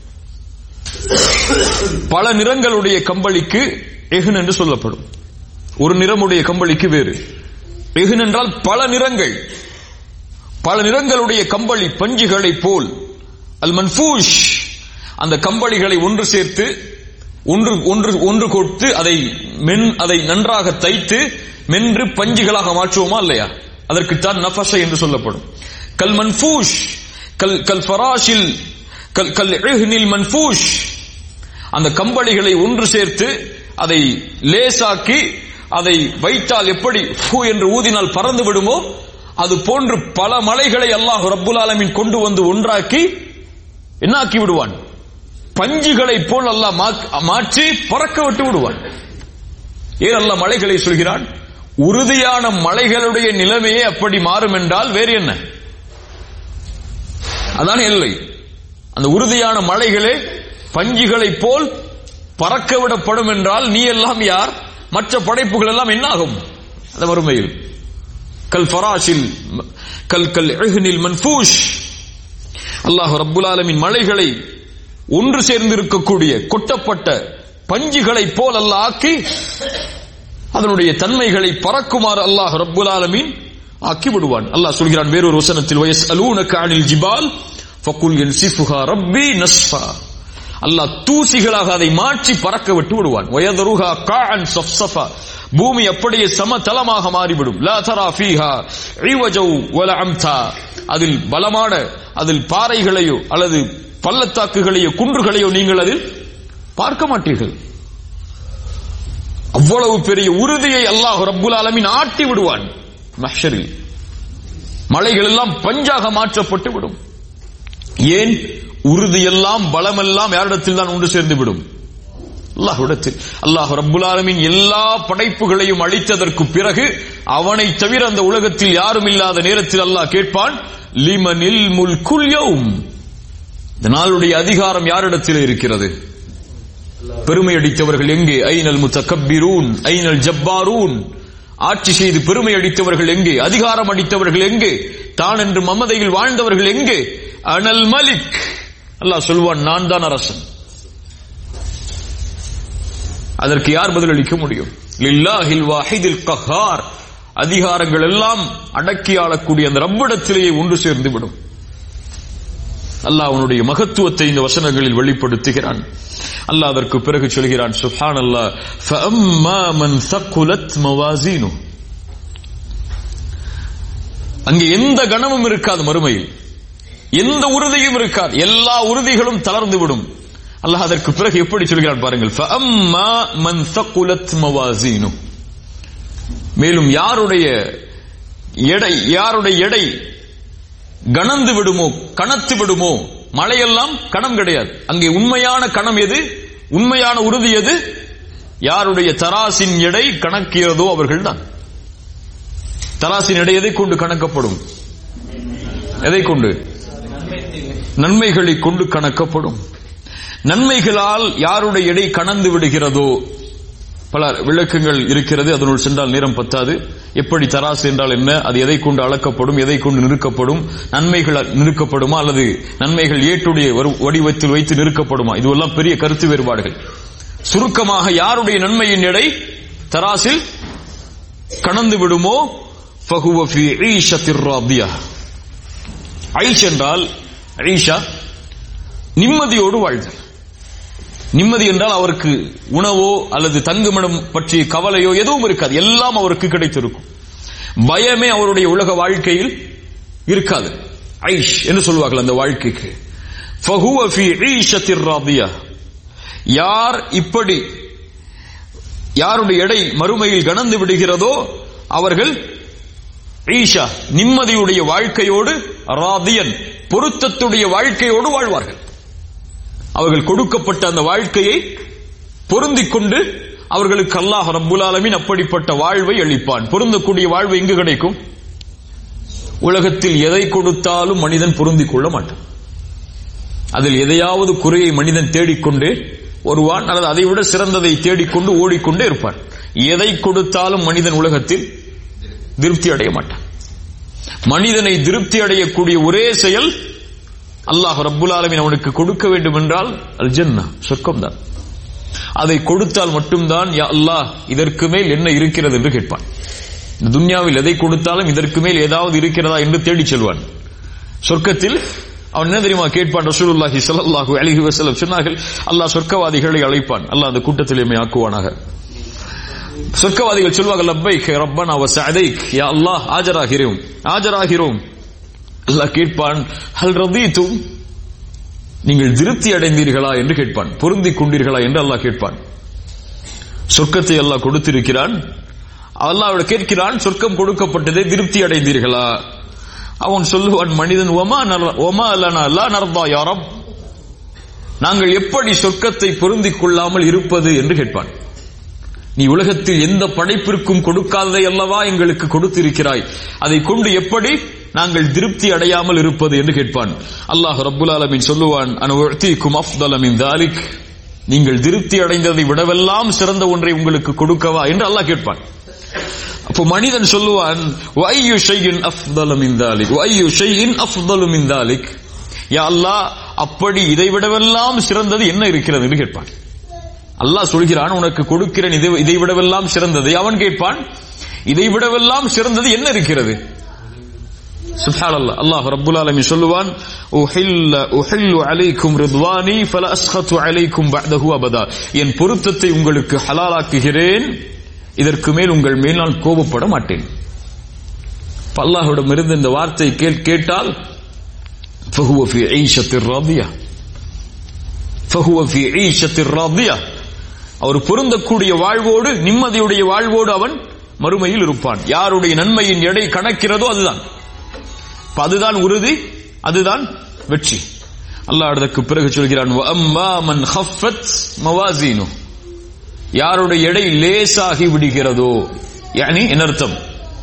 பல நிறங்களுடைய கம்பளிக்கு எஹ்ன் என்று சொல்லப்படும் ஒரு நிறமுடைய கம்பளிக்கு வேறு எஹ்ன் என்றால் பல நிறங்கள் பல நிறங்களுடைய கம்பளி பஞ்சுகளை போல் அல் மன்ஃபூஷ் அந்த கம்பளிகளை ஒன்று சேர்த்து ஒன்று ஒன்று ஒன்று கொடுத்து அதை மென் அதை நன்றாக தைத்து மென்று பஞ்சுகளாக மாற்றுவோமா இல்லையா அதற்குத்தான் நஃபஷ என்று சொல்லப்படும் கல் மன்ஃபூஷ் கல் கல் ஃபராஷில் கல் கல் இஹ்னில் மன்ஃபூஷ் அந்த கம்பளிகளை ஒன்று சேர்த்து அதை லேசாக்கி அதை வைத்தால் எப்படி ஃபூ என்று ஊதினால் பறந்து விடுமோ அது போன்று பல மலைகளை அல்லாஹ் ரப்புல் ஆலமீன் கொண்டு வந்து ஒன்றாக்கி என்னாக்கி விடுவான் பஞ்சுகளை போல் அல்லாஹ் மாக்- மாற்றி பறக்க விட்டு விடுவான் ஏன் அல்லாஹ் மலைகளை சொல்கிறான் உறுதியான மலைகளுடைய நிலைமையே அப்படி மாறும் என்றால் வேறு என்ன அதான் எல்லை அந்த உறுதியான மலைகளே பஞ்சுகளை போல் பறக்க விடப்படும் என்றால் நீ எல்லாம் யார் மற்ற படைப்புகள் எல்லாம் என்ன ஆகும் அந்த வறுமையில் கல் ஃபராஷில் கல் கல் இஹ்னில் மன்ஃபூஷ் அல்லாஹ் ரப்புல் ஆலமின் மலைகளை ஒன்று சேர்ந்து இருக்கக்கூடிய கொட்டப்பட்ட பஞ்சுகளைப் போல் அல்லாஹ் ஆக்கி அதனுடைய தன்மைகளை பறக்குமாறு அல்லாஹ் ரப்புல் ஆலமீன் ஆக்கி விடுவான் அல்லாஹ் சொல்கிறான் வேறொரு வசனத்தில் வயஸ் அலூனக அனில் ஜிபால் ஃபகுல் யன்சிஃபுஹா ரப்பி நஸ்ஃபா அல்லாஹ் தூசிகளாக அதை மாற்றி பறக்க விட்டு விடுவான் வயதருஹா காஅன் சஃப்சஃபா பூமி அப்படியே சமதளமாக மாறிவிடும் லா தரா ஃபீஹா இவஜௌ வல அம்தா அதில் பலமான அதில் பாறைகளையோ அல்லது பள்ளத்தாக்குகளையோ குன்றுகளையோ நீங்கள் அதில் பார்க்க மாட்டீர்கள் அவ்வளவு பெரிய உறுதியை அல்லாஹ் ரப்புல் ஆலமீன் ஆட்டி விடுவான் மஹ்ஷரில் மலைகள் எல்லாம் பஞ்சாக மாற்றப்பட்டு விடும் ஏன் உறுதியெல்லாம் பலமெல்லாம் யாரிடத்தில் தான் ஒன்று சேர்ந்து விடும் அல்லாஹ்விடத்தில் அல்லாஹ் ரப்புல் ஆலமீன் எல்லா படைப்புகளையும் அழித்ததற்கு பிறகு அவனை தவிர அந்த உலகத்தில் யாரும் இல்லாத நேரத்தில் அல்லாஹ் கேட்பான் லிமனில் முல்குல் யௌம் இந்த நாளுடைய அதிகாரம் யாரிடத்தில் இருக்கிறது பெருமை அடித்தவர்கள் எங்கே ஐனல் முத்தகப்பிரூன் ஐனல் ஜப்பாரூன் ஆட்சி செய்து பெருமை அடித்தவர்கள் எங்கே அதிகாரம் அடித்தவர்கள் எங்கே தான் என்று மமதையில் வாழ்ந்தவர்கள் எங்கே அனல் மலிக் அல்லாஹ் சொல்வான் நான் தான் அரசன் அதற்கு யார் பதிலளிக்க முடியும் லில்லாஹில் வாஹிதில் கஹார் அதிகாரங்கள் எல்லாம் அடக்கி ஆளக்கூடிய அந்த ரப்பிடத்திலேயே ஒன்று சேர்ந்து விடும் அல்லாஹ் அவனுடைய மகத்துவத்தை இந்த வசனங்களில் வெளிப்படுத்துகிறான் அல்லாஹ் அதற்கு பிறகு சொல்கிறான் சுஹான் அல்லாஹ் فَأَمَّا مَنْ ثَقُلَتْ مَوَازِينُهُ அங்கே எந்த கணமும் இருக்காது மறுமையில் எந்த உறுதியும் இருக்காது எல்லா உறுதிகளும் தளர்ந்து விடும் அல்லாஹ் அதற்கு பிறகு எப்படி சொல்கிறான் பாருங்கள் فَأَمَّا مَنْ ثَقُلَتْ مَوَازِينُهُ மேலும் யாருடைய எடை யாருடைய எடை கணந்து விடுமோ கணத்து விடுமோ மழையெல்லாம் கணம் கிடையாது அங்கே உண்மையான கணம் எது உண்மையான உறுதி எது யாருடைய தராசின் எடை கணக்கியதோ அவர்கள்தான் தராசின் எடை எதை கொண்டு கணக்கப்படும் எதை கொண்டு நன்மைகளை கொண்டு கணக்கப்படும் நன்மைகளால் யாருடைய எடை கணந்து விடுகிறதோ பல விளக்கங்கள் இருக்கிறது அதனுள் சென்றால் நேரம் பத்தாது எப்படி தராசு என்றால் என்ன அது எதை கொண்டு அளக்கப்படும் எதை கொண்டு நிறுக்கப்படும் நன்மைகள் நிறுக்கப்படுமா அல்லது நன்மைகள் ஏட்டுடைய வரு- வடிவத்தில் வைத்து நிறுக்கப்படுமா இதுவெல்லாம் பெரிய கருத்து வேறுபாடுகள் சுருக்கமாக யாருடைய நன்மையின் எடை தராசில் கணந்து விடுமோ ஃபஹுவ ஃபீ ஈஷத்திர் ராதியா ஐஷ் என்றால் ஐஷா நிம்மதியோடு வாழ்தல் நிம்மதி என்றால் அவருக்கு உணவோ அல்லது தங்குமிடம் பற்றிய கவலையோ எதுவும் இருக்காது எல்லாம் அவருக்கு கிடைத்திருக்கும் பயமே அவருடைய உலக வாழ்க்கையில் இருக்காது ஐஷ் என்று சொல்வார்கள் அந்த வாழ்க்கைக்கு ஃபஹுவ ஃபீ ஈஷத்திர் ராதியா யார் இப்படி யாருடைய எடை மறுமையில் கணந்து விடுகிறதோ அவர்கள் ஈஷா நிம்மதியுடைய வாழ்க்கையோடு ராதியன் பொருத்தத்துடைய வாழ்க்கையோடு வாழ்வார்கள் அவர்கள் கொடுக்கப்பட்ட அந்த வாழ்க்கையை பொருந்திக் கொண்டு அவர்களுக்கு அல்லாஹ் ரப்புல் ஆலமீன் அப்படிப்பட்ட வாழ்வை அளிப்பான் பொருந்தக்கூடிய வாழ்வு எங்கு கிடைக்கும் உலகத்தில் எதை கொடுத்தாலும் மனிதன் பொருந்திக் கொள்ள மாட்டான் அதில் எதையாவது குறையை மனிதன் தேடிக்கொண்டே வருவான் அல்லது அதை விட சிறந்ததை தேடிக்கொண்டு ஓடிக்கொண்டே இருப்பான் எதை கொடுத்தாலும் மனிதன் உலகத்தில் திருப்தி அடைய மாட்டான் மனிதனை திருப்தி அடையக்கூடிய ஒரே செயல் அல்லாஹ் ரப்புல் ஆலமீன் அவனுக்கு கொடுக்க வேண்டும் என்றால் அல் ஜன்னா சொர்க்கம் தான் அதை கொடுத்தால் மட்டும்தான் யா அல்லாஹ் இதற்கு மேல் என்ன இருக்கிறது என்று கேட்பான் இந்த துன்யாவில் எதை கொடுத்தாலும் இதற்கு மேல் ஏதாவது இருக்கிறதா என்று தேடிச் செல்வான் சொர்க்கத்தில் அவன் என்ன தெரியுமா கேட்பான் ரசூலுல்லாஹி ஸல்லல்லாஹு அலைஹி வஸல்லம் சொன்னார்கள் அல்லாஹ் சொர்க்கவாதிகளை அழைப்பான் அல்லாஹ் அந்த கூட்டத்தில் எம்மை ஆக்குவானாக சொர்க்கவாதிகள் சொல்வார்கள் லப்பைக் ரப்பனா வ சஅதைக் யா அல்லாஹ் ஆஜராகிறோம் ஆஜராகிறோம் அல்லாஹ் கேட்பான் ஹல் ரதீதும் நீங்கள் திருப்தி அடைந்தீர்களா என்று கேட்பான் பொருந்திக் கொண்டீர்களா என்று அல்லாஹ் கேட்பான் சொர்க்கத்தை அல்லாஹ் கொடுத்திருக்கிறான் அல்லாஹ் கேட்கிறான் சொர்க்கம் கொடுக்கப்பட்டதை திருப்தி அடைந்தீர்களா அவன் சொல்லுவான் மனிதன் ஒமா நர- ஒமா அல்லனா அல்லா நர்தா யாரம் நாங்கள் எப்படி சொர்க்கத்தை பொருந்திக் கொள்ளாமல் இருப்பது என்று கேட்பான் நீ உலகத்தில் எந்த படைப்பிற்கும் கொடுக்காததை அல்லவா எங்களுக்கு கொடுத்திருக்கிறாய் அதை கொண்டு எப்படி நாங்கள் திருப்தி அடையாமல் இருப்பது என்று கேட்பான் அல்லாஹ் ரப்புல் ஆலமீன் சொல்லுவான் அனுவர்த்திக்கும் அஃதல மின் தாலிக் நீங்கள் திருப்தி அடைந்ததை விடவெல்லாம் சிறந்த ஒன்றை உங்களுக்கு கொடுக்கவா என்று அல்லாஹ் கேட்பான் அப்போ மனிதன் சொல்லுவான் வையு ஷையின் அஃதலு மின் தாலிக் வையு ஷையின் அஃதலு மின் தாலிக் யா அல்லாஹ் அப்படி இதை விடவெல்லாம் சிறந்தது என்ன இருக்கிறது என்று கேட்பான் அல்லாஹ் சொல்கிறான் உனக்கு கொடுக்கிறேன் இதை இதை விடவெல்லாம் சிறந்தது அவன் கேட்பான் இதை விடவெல்லாம் சிறந்தது என்ன இருக்கிறது சுப்ஹானல்லாஹ் அல்லாஹ் ரப்புல் ஆலமீன் சொல்லுவான் உஹில்ல உஹில்லு அலைக்கும் ரித்வானி ஃபல அஸ்கத்து அலைக்கும் பஅதஹு அபதா என் பொருத்தத்தை உங்களுக்கு ஹலாலாக்குகிறேன் இதற்கு மேல் உங்கள் மேல் நான் கோபப்பட மாட்டேன் இப்ப அல்லாஹ்விடமிருந்து இந்த வார்த்தை கேள் கேட்டால் فهو في عيشة راضية فهو في عيشة راضية அவர் பொருந்தக்கூடிய வாழ்வோடு நிம்மதியுடைய வாழ்வோடு அவன் மறுமையில் இருப்பான் யாருடைய நன்மையின் எடை கணக்கிறதோ அதுதான் இப்ப அதுதான் உறுதி அதுதான் வெற்றி அல்லாஹ் அதற்கு பிறகு சொல்கிறான் "வஅம்மா மன் ஹஃபத் மவாசீனு யாருடைய எடை லேசாகி விடுகிறதோ யானி என்ன அர்த்தம்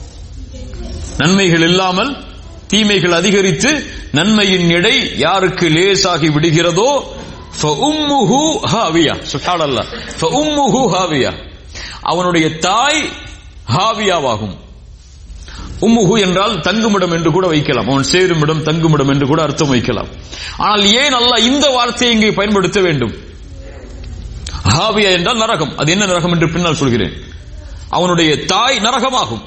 நன்மைகள் இல்லாமல் தீமைகள் அதிகரித்து நன்மையின் எடை யாருக்கு லேசாகி விடுகிறதோ فَأُمُّهُ ஹாவியா சுப்ஹானல்லாஹ் فَأُمُّهُ ஹாவியா அவனுடைய தாய் ஹாவியாவாகும் உம்முஹு என்றால் தங்குமிடம் என்று கூட வைக்கலாம் அவன் சேருமிடம் தங்குமிடம் என்று கூட அர்த்தம் வைக்கலாம் ஆனால் ஏன் அல்லாஹ் இந்த வார்த்தையை இங்கே பயன்படுத்த வேண்டும் ஹாவியா என்றால் நரகம் அது என்ன நரகம் என்று பின்னால் சொல்கிறேன் அவனுடைய தாய் நரகமாகும்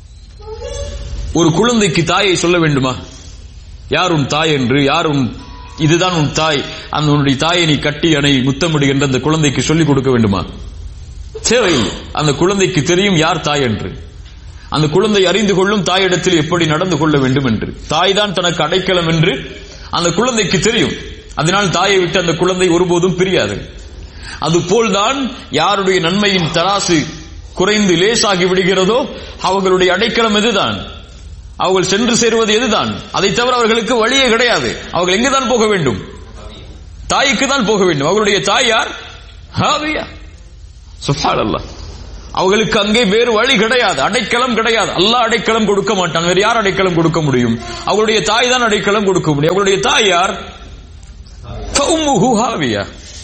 ஒரு குழந்தைக்கு தாயை சொல்ல வேண்டுமா யார் உன் தாய் என்று யார் உன் இதுதான் உன் தாய் அந்த உன்னுடைய தாயை நீ கட்டி அணை முத்தமிடு என்று அந்த குழந்தைக்கு சொல்லிக் கொடுக்க வேண்டுமா தேவையில்லை அந்த குழந்தைக்கு தெரியும் யார் தாய் என்று அந்த குழந்தை அறிந்து கொள்ளும் தாயிடத்தில் எப்படி நடந்து கொள்ள வேண்டும் என்று தாய் தான் தனக்கு அடைக்கலம் என்று அந்த குழந்தைக்கு தெரியும் அதனால் தாயை விட்டு அந்த குழந்தை ஒருபோதும் பிரியாது அதுபோல்தான் யாருடைய நன்மையின் தராசு குறைந்து லேசாகி விடுகிறதோ அவர்களுடைய அடைக்கலம் எதுதான் அவர்கள் சென்று சேருவது எதுதான் அதை தவிர அவர்களுக்கு வழியே கிடையாது அவர்கள் எங்குதான் போக வேண்டும் தாய்க்கு தான் போக வேண்டும் அவர்களுடைய தாய் யார் ஹாவியா சுப்ஹானல்லாஹ் அவர்களுக்கு அங்கே வேறு வழி கிடையாது அடைக்கலம் கிடையாது அல்லாஹ் அடைக்கலம் கொடுக்க மாட்டான் வேறு யார் அடைக்கலம் கொடுக்க முடியும் அவருடைய தாய் தான் அடைக்கலம் கொடுக்க முடியும் அவருடைய தாய் யார் ஃபஉம்முஹு ஹாவியா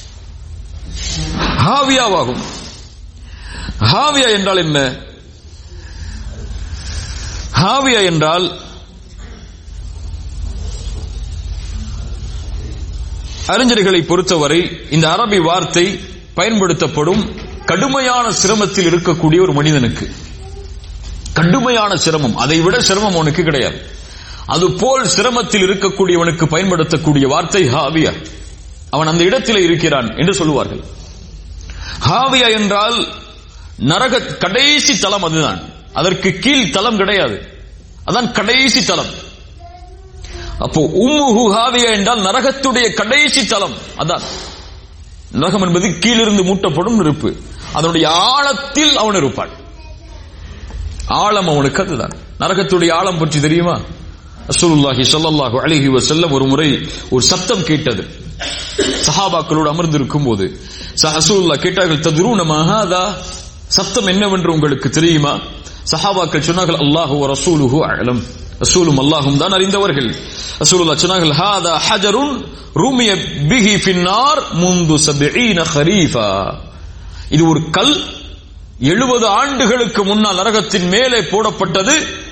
ஹாவியாவாகும் ஹாவியா என்றால் என்ன ஹாவியா என்றால் அறிஞர்களை பொறுத்தவரை இந்த அரபி வார்த்தை பயன்படுத்தப்படும் கடுமையான சிரமத்தில் இருக்கக்கூடிய ஒரு மனிதனுக்கு கடுமையான சிரமம் அதை விட சிரமம் அவனுக்கு கிடையாது அதுபோல் சிரமத்தில் இருக்கக்கூடியவனுக்கு பயன்படுத்தக்கூடிய வார்த்தை ஹாவியா அவன் அந்த இடத்தில் இருக்கிறான் என்று சொல்லுவார்கள் ஹாவியா என்றால் நரக கடைசி தலம் அதுதான் அதற்கு கீழ் தலம் கிடையாது அதான் கடைசி தலம் அப்போ உம்முஹு ஹாவியா என்றால் நரகத்துடைய கடைசி தலம் அதான் நரகம் என்பது கீழிருந்து மூட்டப்படும் நெருப்பு அதனுடைய ஆழத்தில் அவன் இருப்பான் ஆழம் அவனுக்கு அதுதான் நரகத்துடைய ஆழம் பற்றி தெரியுமா ரசூலுல்லாஹி ஸல்லல்லாஹு அலைஹி வஸல்லம் ஒரு முறை ஒரு சத்தம் கேட்டது சஹாபாக்களோடு அமர்ந்திருக்கும் போது ரசூலுல்லாஹ் கேட்டார்கள் தத்ரூன மஹாதா சத்தம் என்னவென்று உங்களுக்கு தெரியுமா சஹாபாக்கள் சொன்னார்கள் அல்லாஹு வ ரசூலுஹு அலம் ரசூலும் அல்லாஹும் தான் அறிந்தவர்கள் ரசூலுல்லாஹ் சொன்னார்கள் ஹாதா ஹஜருன் ரூமிய பிஹி ஃபின்னார் முந்து சபீன ஹரீஃபா இது ஒரு கல் எழுபது ஆண்டுகளுக்கு முன்னால் நரகத்தின் மேலே போடப்பட்டது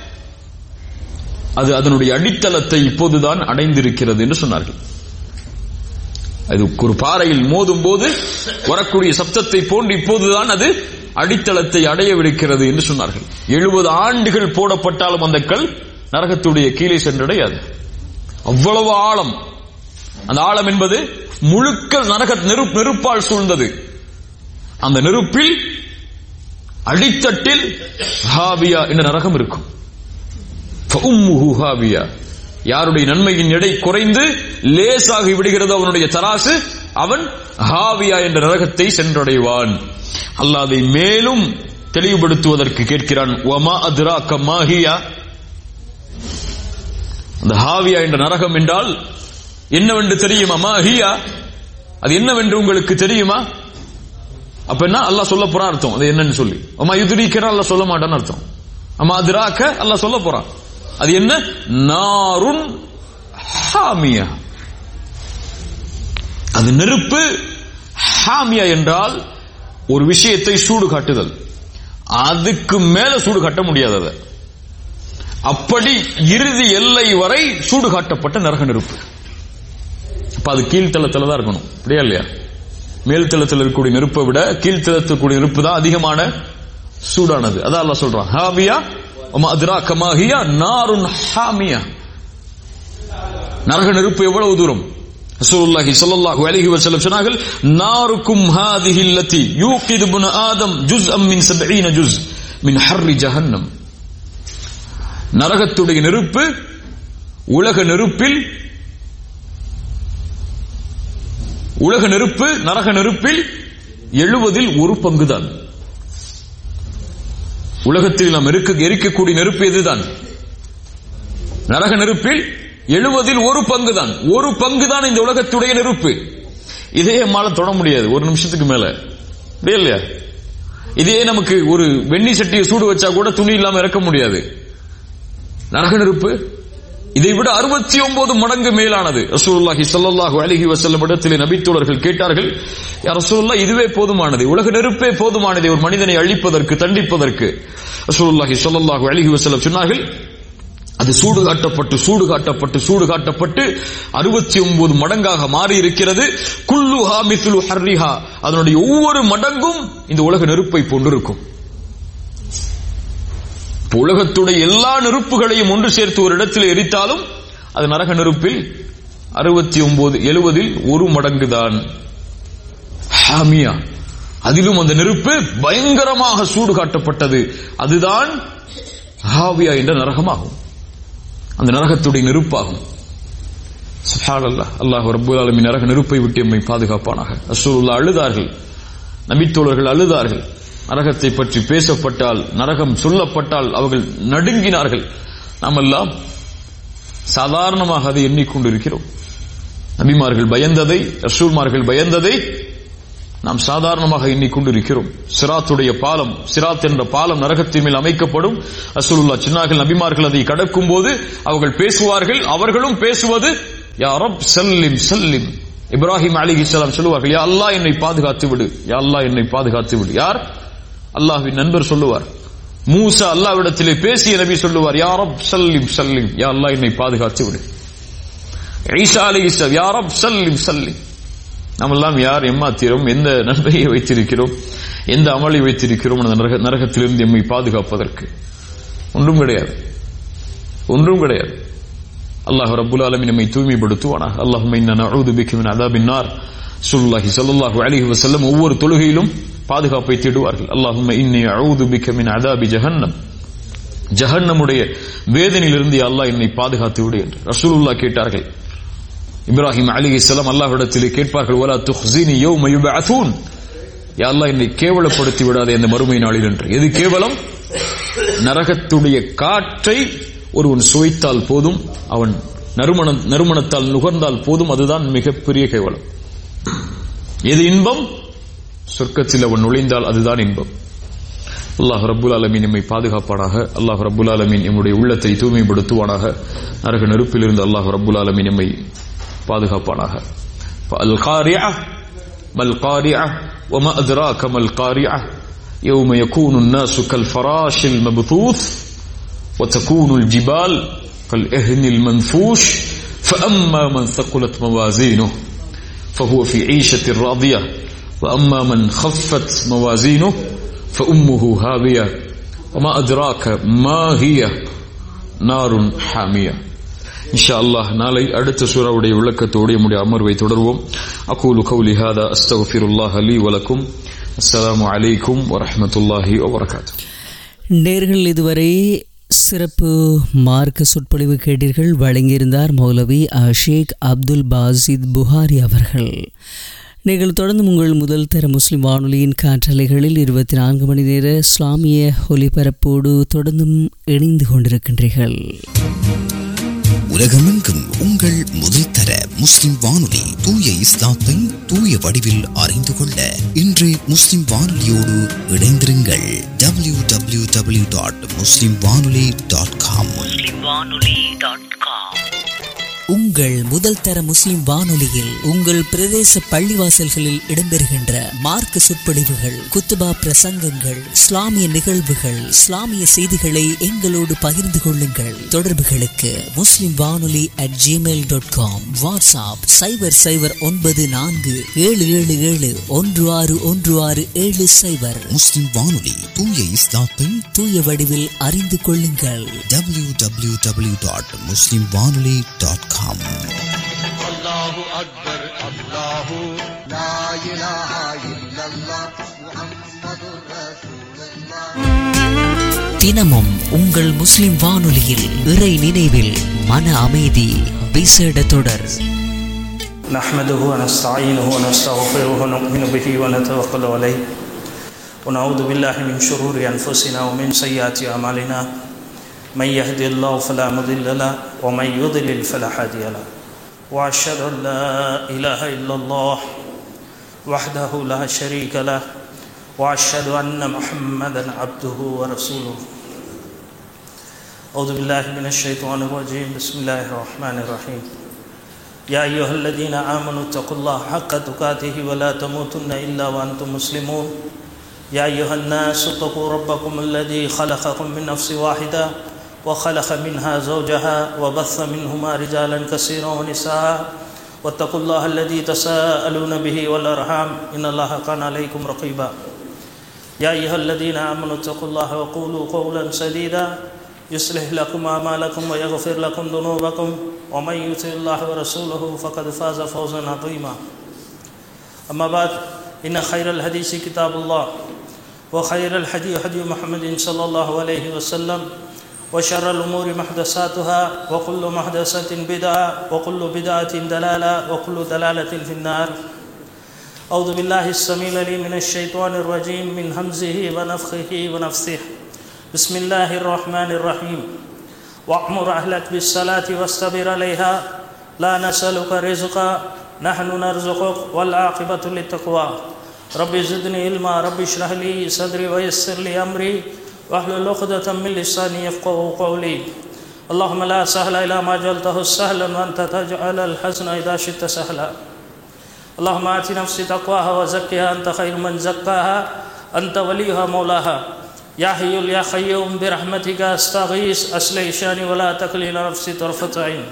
அது அதனுடைய அடித்தளத்தை இப்போதுதான் அடைந்திருக்கிறது என்று சொன்னார்கள் அது ஒரு பாறையில் மோதும் போது வரக்கூடிய சப்தத்தை போன்று இப்போதுதான் அது அடித்தளத்தை அடையவிருக்கிறது என்று சொன்னார்கள் எழுபது ஆண்டுகள் போடப்பட்டாலும் அந்த கல் நரகத்துடைய கீழே சென்றடையாது அவ்வளவு ஆழம் அந்த ஆழம் என்பது முழுக்க நரக நெருப் நெருப்பால் சூழ்ந்தது அந்த நெருப்பில் அடித்தட்டில் ஹாபியா என்ற நரகம் இருக்கும் ஃபஉம்முஹு ஹாவியா யாருடைய நன்மையின் எடை குறைந்து லேசாகி விடுகிறது அவனுடைய தராசு அவன் ஹாவியா என்ற நரகத்தை சென்றடைவான் அல்லாஹ் அதை மேலும் தெளிவுபடுத்துவதற்கு கேட்கிறான் ஒமா அதுரா கமாஹியா அந்த ஹாவியா என்ற நரகம் என்றால் என்னவென்று தெரியுமா மாஹியா அது என்னவென்று உங்களுக்கு தெரியுமா அப்ப என்ன அல்லாஹ் சொல்ல போறான் அர்த்தம் அது என்னன்னு சொல்லி அம்மா யுதிரிக்கிற அல்லாஹ் சொல்ல மாட்டான்னு அர்த்தம் அம்மா அதிராக்க அல்லாஹ் சொல்ல போறான் அது என்ன நாருன் ஹாமியா அது நெருப்பு ஹாமியா என்றால் ஒரு விஷயத்தை சூடு காட்டுதல் அதுக்கு மேல சூடு காட்ட முடியாது அதை அப்படி இறுதி எல்லை வரை சூடு காட்டப்பட்ட நரக நெருப்பு அப்ப அது கீழ்த்தளத்துல தான் இருக்கணும் அப்படியா இல்லையா மேல்தளத்தில் இருக்கக்கூடிய நெருப்பை விட கீழ்த்தளத்துக்கூடிய நெருப்பு தான் அதிகமான சூடானது அதான் அல்லாஹ் சொல்றான் ஹாவியா உமா அதிரா கமாஹியா நாருன் ஹாமியா நரக நெருப்பு எவ்வளவு தூரம் ரசூலுல்லாஹி ஸல்லல்லாஹு அலைஹி வஸல்லம் சொன்னார்கள் நாருக்கும் ஹாதிஹி அல்லதி யூகிது இப்னு ஆதம் ஜுஸ்அம் மின் 70 ஜுஸ் மின் ஹர்ரி ஜஹன்னம் நரகத்துடைய நெருப்பு உலக நெருப்பில் உலக நெருப்பு நரக நெருப்பில் எழுவதில் ஒரு பங்குதான் உலகத்தில் நாம் இருக்க எரிக்கக்கூடிய நெருப்பு எதுதான் நரக நெருப்பில் எழுவதில் ஒரு பங்கு தான் ஒரு பங்கு தான் இந்த உலகத்துடைய நெருப்பு இதே மால தொட முடியாது ஒரு நிமிஷத்துக்கு மேல அப்படியே இல்லையா இதே நமக்கு ஒரு வெண்ணி சட்டியை சூடு வச்சா கூட துணி இல்லாம இறக்க முடியாது நரக நெருப்பு இதை விட அறுபத்தி ஒன்பது மடங்கு மேலானது ரசூலுல்லாஹி ஸல்லல்லாஹு அலைஹி வஸல்லம் இடத்திலே நபித்தோழர்கள் கேட்டார்கள் யா ரசூலுல்லாஹ் இதுவே போதுமானது உலக நெருப்பே போதுமானது ஒரு மனிதனை அழிப்பதற்கு தண்டிப்பதற்கு ரசூலுல்லாஹி ஸல்லல்லாஹு அலைஹி வஸல்லம் சொன்னார்கள் அது சூடு காட்டப்பட்டு சூடு காட்டப்பட்டு சூடு காட்டப்பட்டு அறுபத்தி ஒன்பது மடங்காக மாறி இருக்கிறது குல்லுஹா மித்லு ஹர்ரிஹா அதனுடைய ஒவ்வொரு மடங்கும் இந்த உலக நெருப்பை போன்றிருக்கும் இப்ப உலகத்துடைய எல்லா நெருப்புகளையும் ஒன்று சேர்த்து ஒரு இடத்தில் எரித்தாலும் அது நரக நெருப்பில் அறுபத்தி ஒன்பது எழுவதில் ஒரு மடங்கு தான் ஹாமியா அதிலும் அந்த நெருப்பு பயங்கரமாக சூடு காட்டப்பட்டது அதுதான் ஹாவியா என்ற நரகமாகும் அந்த நரகத்துடைய நெருப்பாகும் சுஹான் அல்லாஹ் அல்லாஹ் ரப்பூல் ஆலமின் நரக நெருப்பை விட்டு எம்மை பாதுகாப்பானாக ரசூலுல்லாஹ் அழுதார்கள் நபித்தோழர்கள் அழுதார்கள் நரகத்தை பற்றி பேசப்பட்டால் நரகம் சொல்லப்பட்டால் அவர்கள் நடுங்கினார்கள் நாம் எல்லாம் சாதாரணமாக அதை எண்ணிக்கொண்டிருக்கிறோம் நபிமார்கள் பயந்ததை ரசூல்மார்கள் பயந்ததை நாம் சாதாரணமாக எண்ணிக்கொண்டிருக்கிறோம் சிராத்துடைய பாலம் சிராத் என்ற பாலம் நரகத்தின் மேல் அமைக்கப்படும் ரசூலுல்லா சின்னார்கள் நபிமார்கள் அதை கடக்கும் போது அவர்கள் பேசுவார்கள் அவர்களும் பேசுவது யா ரப் சல்லிம் சல்லிம் இப்ராஹிம் அலி இஸ்லாம் சொல்லுவார்கள் யா அல்லாஹ் என்னை பாதுகாத்து விடு யா அல்லாஹ் என்னை பாதுகாத்து விடு யார் அல்லாஹ்வின் நண்பர் சொல்லுவார் மூசா அல்லாவிடத்திலே பேசிய நபி சொல்லுவார் யா ரப் சல்லிம் சல்லிம் யா அல்லாஹ் என்னை பாதுகாத்து விடு ஈசா அலி இஸ்லாம் யா ரப் சல்லிம் சல்லிம் நாமெல்லாம் யார் எம்மாத்திரம் எந்த நன்மையை வைத்திருக்கிறோம் எந்த அமலை வைத்திருக்கிறோம் அந்த நரக நரகத்திலிருந்து எம்மை பாதுகாப்பதற்கு ஒன்றும் கிடையாது ஒன்றும் கிடையாது அல்லாஹ் ரப்புல் ஆலமின் நம்மை தூய்மைப்படுத்துவானாக அல்லாஹும் இன்ன நஊது பிக்க மின் அதாபின் நார் ஸல்லல்லாஹு ஸல்லல்லாஹு அலைஹி வஸல்லம் ஒவ்வொரு தொழுகையிலும் பாதுகாப்பை தேடுவார்கள் அல்லாஹும் இன்னி அஊது பிக்க மின் அதாபி ஜஹன்னம் ஜஹன்னமுடைய வேதனையிலிருந்து யா அல்லாஹ் என்னை பாதுகாத்து விடு என்று ரசூலுல்லாஹ் கேட்டார்கள் இப்ராஹிம் அலி இஸ்லாம் அல்லாஹ்விடத்திலே கேட்பார்கள் வலா துஹ்ஸினி யௌம யுபஅஸூன் யா அல்லாஹ் என்னை கேவலப்படுத்தி விடாதே அந்த மறுமை நாளில் என்று எது கேவலம் நரகத்துடைய காற்றை ஒருவன் சுவைத்தால் போதும் அவன் நறுமண நறுமணத்தால் நுகர்ந்தால் போதும் அதுதான் மிகப்பெரிய கேவலம் எது இன்பம் சொர்க்கத்தில் அவன் நுழைந்தால் அதுதான் இன்பம் அல்லாஹ் ரப்புல் ஆலமீன் எம்மை பாதுகாப்பானாக அல்லாஹ் ரப்புல் ஆலமீன் எம்முடைய உள்ளத்தை தூய்மைப்படுத்துவானாக நரக நெருப்பிலிருந்து அல்லாஹ் ரப்புல் ஆலமீன் எம்மை பாதுகாப்பானாக அல் காரியா மல் காரியா وما أدراك ما القارعة يوم يكون الناس كالفراش المبثوث وتكون الجبال كالإهن المنفوش فأما من ثقلت موازينه فهو في عيشة راضية وأما من خفت موازينه فأمه هاوية وما أدراك ما هي نار حامية இன்ஷா அல்லாஹ் நாளை அடுத்த சூறாவுடைய விளக்கத்தோடு நம்முடைய அமர்வை தொடர்வோம் அகூலு கௌலி ஹாதா அஸ்தகுஃபிருல்லாஹ் அலி வலக்கும் அஸ்ஸலாமு அலைக்கும் வரஹ்மத்துல்லாஹி வபரகாத்துஹு நேர்கள் இதுவரை சிறப்பு மார்க்க சொற்பொழிவு கேட்டீர்கள் வழங்கியிருந்தார் மௌலவி ஷேக் அப்துல் பாசித் புகாரி அவர்கள் நீங்கள் தொடர்ந்து உங்கள் முதல் தர முஸ்லிம் வானொலியின் காற்றலைகளில் இருபத்தி நான்கு மணி நேர இஸ்லாமிய ஒலிபரப்போடு தொடர்ந்தும் இணைந்து கொண்டிருக்கின்றீர்கள் உலகமெங்கும் உங்கள் முதல் தர முஸ்லிம் வானொலி தூய இஸ்லாத்தை தூய வடிவில் அறிந்து கொள்ள இன்று முஸ்லிம் வானொலியோடு இணைந்திருங்கள் டபிள்யூ டபிள்யூ டபிள்யூ டாட் முஸ்லிம் வானொலி டாட் காம் உங்கள் முதல் தர முஸ்லிம் வானொலியில் உங்கள் பிரதேச பள்ளிவாசல்களில் இடம்பெறுகின்ற மார்க்க சொற்பொழிவுகள் குத்துபா பிரசங்கங்கள் இஸ்லாமிய நிகழ்வுகள் இஸ்லாமிய செய்திகளை எங்களோடு பகிர்ந்து கொள்ளுங்கள் தொடர்புகளுக்கு Muslim Vanoli at Gmail dot com WhatsApp சைபர் சைபர் ஒன்பது நான்கு ஏழு ஏழு ஏழு ஒன்று ஆறு ஒன்று ஆறு ஏழு சைபர் முஸ்லிம் வானொலி தூய இஸ்லாத்தை தூய வடிவில் அறிந்து கொள்ளுங்கள் டபிள்யூ டபிள்யூ டபிள்யூ டாட் முஸ்லிம் வானொலி டாட் காம் الله أكبر الله لا إله إلا الله محمد رسول الله தினமும் உங்கள் முஸ்லிம் வானொலியில் இறை நினைவில் மன அமைதி விசேட தொடர் نحمده ونستعينه ونستغفره ونؤمن به ونتوكل عليه ونعوذ بالله من شرور أنفسنا ومن سيئات أعمالنا من يهد الله فلا مضل له ومن يضلل فلا هادي له وأشهد أن لا إله إلا الله وحده لا شريك له وأشهد أن محمدا عبده ورسوله أعوذ بالله من الشيطان الرجيم بسم الله الرحمن الرحيم يا أيها الذين آمنوا اتقوا الله حق تقاته ولا تموتن إلا وأنتم مسلمون يا أيها الناس اتقوا ربكم الذي خلقكم من نفس واحدة وخلق منها زوجها وبث منهما رجالا كثيرا ونساء واتقوا الله الذي تساءلون به والأرحام إن الله كان عليكم رقيبا يا أيها الذين آمنوا اتقوا الله وقولوا قولا سديدا يصلح لكم أعمالكم ويغفر لكم ذنوبكم ومن يطع الله ورسوله فقد فاز فوزا عظيما أما بعد إن خير الحديث كتاب الله وخير الحديث حديث محمد صلى الله عليه وسلم وشر الأمور محدثاتها وكل محدثة بدعة وكل بدعة دلالة وكل دلالة في النار أعوذ بالله السميع العليم من الشيطان الرجيم من همزه ونفخه ونفثه بسم الله الرحمن الرحيم وأمر أهلك بالصلاة واستبر عليها لا نسألك رزقا نحن نرزقك والعاقبة للتقوى رب زدني علما رب اشرح لي صدري ويسر لي أمري واحلل عقدة من لساني يفقه قولي اللهم لا سهل إلا ما جعلته سهلا وأنت تجعل الحزن إذا شئت سهلا اللهم آت نفسي تقواها وزكها أنت خير من زكاها أنت وليها مولاها يا حي يا قيوم برحمتك استغيث أصلح شاني ولا تكلني إلى نفسي طرفة عين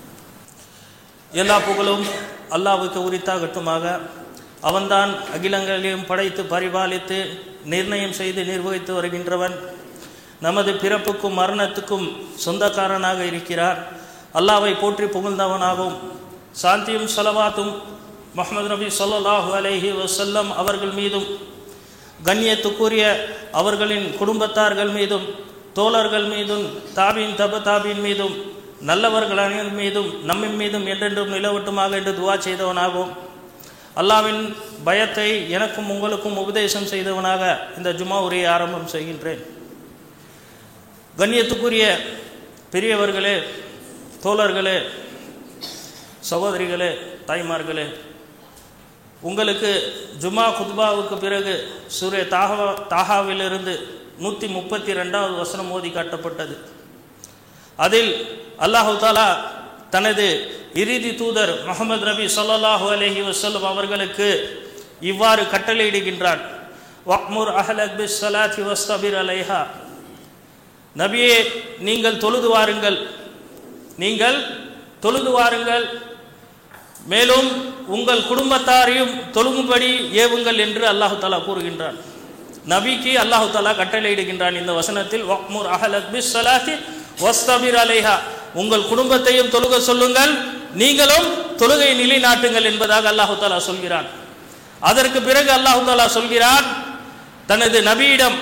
எல்லா புகழும் அல்லாவுக்கு உரித்தாகட்டுமாக அவன்தான் அகிலங்களையும் படைத்து பரிபாலித்து நிர்ணயம் செய்து நிர்வகித்து வருகின்றவன் நமது பிறப்புக்கும் மரணத்துக்கும் சொந்தக்காரனாக இருக்கிறார் அல்லாவை போற்றி புகழ்ந்தவனாகவும் சாந்தியும் சலவாத்தும் முகமது நபி ஸல்லல்லாஹு அலைஹி வஸல்லம் அவர்கள் மீதும் கண்ணியத்துக்குரிய அவர்களின் குடும்பத்தார்கள் மீதும் தோழர்கள் மீதும் தாபின் தப தாபின் மீதும் நல்லவர்கள் அனைவரின் மீதும் நம்மின் மீதும் என்றென்றும் நிலவட்டுமாக என்று துவா செய்தவனாகவும் அல்லாவின் பயத்தை எனக்கும் உங்களுக்கும் உபதேசம் செய்தவனாக இந்த ஜுமா உரையை ஆரம்பம் செய்கின்றேன் கண்ணியத்துக்குரிய பெரியவர்களே தோழர்களே சகோதரிகளே தாய்மார்களே உங்களுக்கு ஜுமா குத்பாவுக்கு பிறகு சூரிய தாகா தாகாவிலிருந்து நூற்றி முப்பத்தி ரெண்டாவது வசனம் மோதி காட்டப்பட்டது அதில் அல்லாஹு தாலா தனது இறுதி தூதர் முகமது நபி ஸல்லல்லாஹு அலைஹி வஸல்லம் அவர்களுக்கு இவ்வாறு கட்டளையிடுகின்றான் வக்முர் அஹலக் பிஸ் ஸலாத்தி வஸ்தபிர் அலைஹா நபியே நீங்கள் தொழுது வாருங்கள் நீங்கள் தொழுது வாருங்கள் மேலும் உங்கள் குடும்பத்தாரையும் தொழுகும்படி ஏவுங்கள் என்று அல்லாஹு தாலா கூறுகின்றான் நபிக்கு அல்லாஹு தாலா கட்டளையிடுகின்றான் இந்த வசனத்தில் வக்முர் அஹலக் பிஸ் ஸலாத்தி வஸ்தபிர் அலைஹா உங்கள் குடும்பத்தையும் தொழுக சொல்லுங்கள் நீங்களும் தொழுகை நிலைநாட்டுங்கள் என்பதாக அல்லாஹு தாலா சொல்கிறான் அதற்கு பிறகு அல்லாஹு தாலா சொல்கிறான் தனது நபியிடம்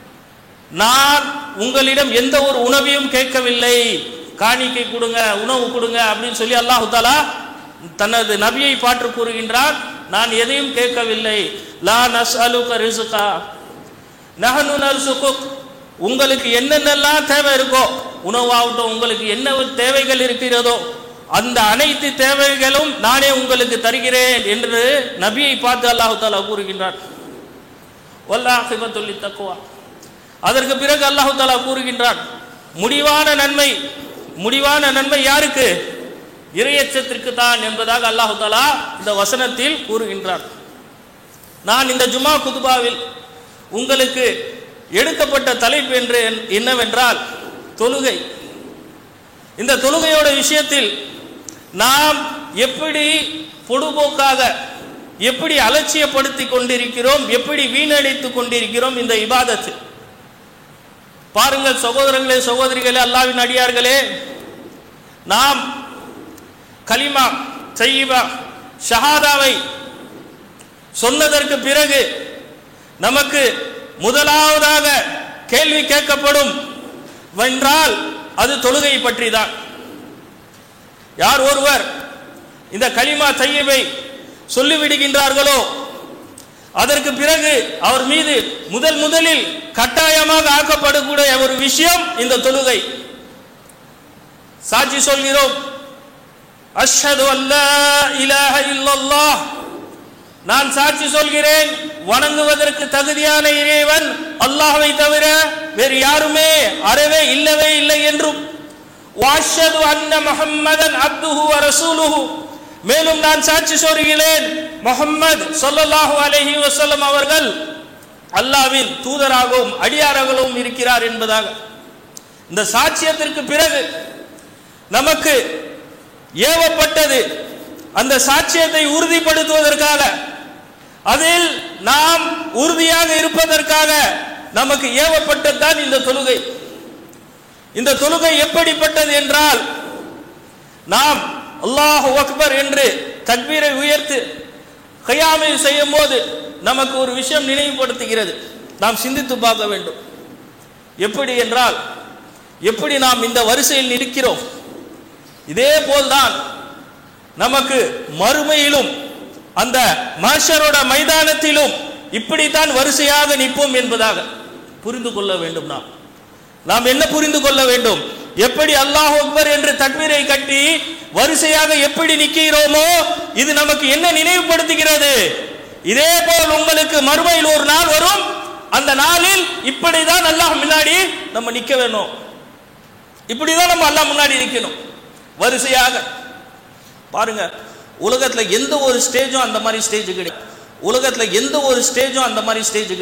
நான் உங்களிடம் எந்த ஒரு உணவையும் கேட்கவில்லை காணிக்கை கொடுங்க உணவு கொடுங்க அப்படின்னு சொல்லி அல்லாஹு தாலா தனது நபியை பாற்று கூறுகின்றான் நான் எதையும் கேட்கவில்லை லா நஸ் அலுக ரிசுகா நஹனு நர்சுகுக் உங்களுக்கு என்னென்னலாம் தேவை இருக்கோ உணவாகட்டும் உங்களுக்கு என்ன தேவைகள் இருக்கிறதோ அந்த அனைத்து தேவைகளும் நானே உங்களுக்கு தருகிறேன் என்று நபியை பார்த்து அல்லாஹு தாலா கூறுகின்றான் வல்லாஹிபத்துல்லி தக்குவா அதற்கு பிறகு அல்லாஹு தாலா கூறுகின்றான் முடிவான நன்மை முடிவான நன்மை யாருக்கு இரையச்சத்திற்கு தான் என்பதாக அல்லாஹு தாலா இந்த வசனத்தில் கூறுகின்றான் நான் இந்த ஜுமா குதுபாவில் உங்களுக்கு எடுக்கப்பட்ட தலைப்பு என்று என்னவென்றால் தொழுகை இந்த தொழுகையோட விஷயத்தில் நாம் எப்படி பொடுபோக்காக எப்படி அலட்சியப்படுத்தி கொண்டிருக்கிறோம் எப்படி வீணடித்து கொண்டிருக்கிறோம் இந்த இபாதத்து பாருங்கள் சகோதரர்களே சகோதரிகளே அல்லாவின் அடியார்களே நாம் கலிமா செய்யிபா ஷஹாதாவை சொன்னதற்கு பிறகு நமக்கு முதலாவதாக கேள்வி கேட்கப்படும் வென்றால் அது தொழுகை பற்றி தான் யார் ஒருவர் இந்த கலிமா தையவை சொல்லிவிடுகின்றார்களோ அதற்கு பிறகு அவர் மீது முதல் முதலில் கட்டாயமாக ஆக்கப்படக்கூடிய ஒரு விஷயம் இந்த தொழுகை சாட்சி சொல்கிறோம் அஷ்ஹது அல்லா இலாஹ இல்லல்லாஹ் நான் சாட்சி சொல்கிறேன் வணங்குவதற்கு தகுதியான இறைவன் அல்லாஹ்வை தவிர வேறு யாருமே அறவே இல்லவே இல்லை என்றும் வாஷது அன்ன முஹம்மதன் அப்துஹு வ ரசூலுஹு மேலும் நான் சாட்சி சொல்கிறேன் முஹம்மது ஸல்லல்லாஹு அலைஹி வஸல்லம் அவர்கள் அல்லாஹ்வின் தூதராகவும் அடியாராகவும் இருக்கிறார் என்பதாக இந்த சாட்சியத்திற்கு பிறகு நமக்கு ஏவப்பட்டது அந்த சாட்சியத்தை உறுதிப்படுத்துவதற்காக அதில் நாம் உறுதியாக இருப்பதற்காக நமக்கு ஏவப்பட்டதுதான் இந்த தொழுகை இந்த தொழுகை எப்படிப்பட்டது என்றால் நாம் அல்லாஹ் அக்பர் என்று தக்பீரை உயர்த்து கையாமை செய்யும் போது நமக்கு ஒரு விஷயம் நினைவுபடுத்துகிறது நாம் சிந்தித்து பார்க்க வேண்டும் எப்படி என்றால் எப்படி நாம் இந்த வரிசையில் நிற்கிறோம் இதே போல்தான் நமக்கு மறுமையிலும் அந்த மாஷரோட மைதானத்திலும் இப்படித்தான் வரிசையாக நிற்போம் என்பதாக புரிந்து கொள்ள வேண்டும் நாம் நாம் என்ன புரிந்து கொள்ள வேண்டும் எப்படி அல்லாஹ் அக்பர் என்று தக்பீரை கட்டி வரிசையாக எப்படி நிற்கிறோமோ இது நமக்கு என்ன நினைவுபடுத்துகிறது இதே போல் உங்களுக்கு மறுமையில் ஒரு நாள் வரும் அந்த நாளில் இப்படிதான் அல்லாஹ் முன்னாடி நம்ம நிக்க வேணும் இப்படிதான் நம்ம அல்லாஹ் முன்னாடி நிக்கணும் வரிசையாக பாருங்க உலகத்துல எந்த ஒரு ஸ்டேஜும் அந்த மாதிரி ஸ்டேஜ் கிடையாது உலகத்துல எந்த ஒரு ஸ்டேஜும் அந்த மாதிரி ஸ்டேஜ்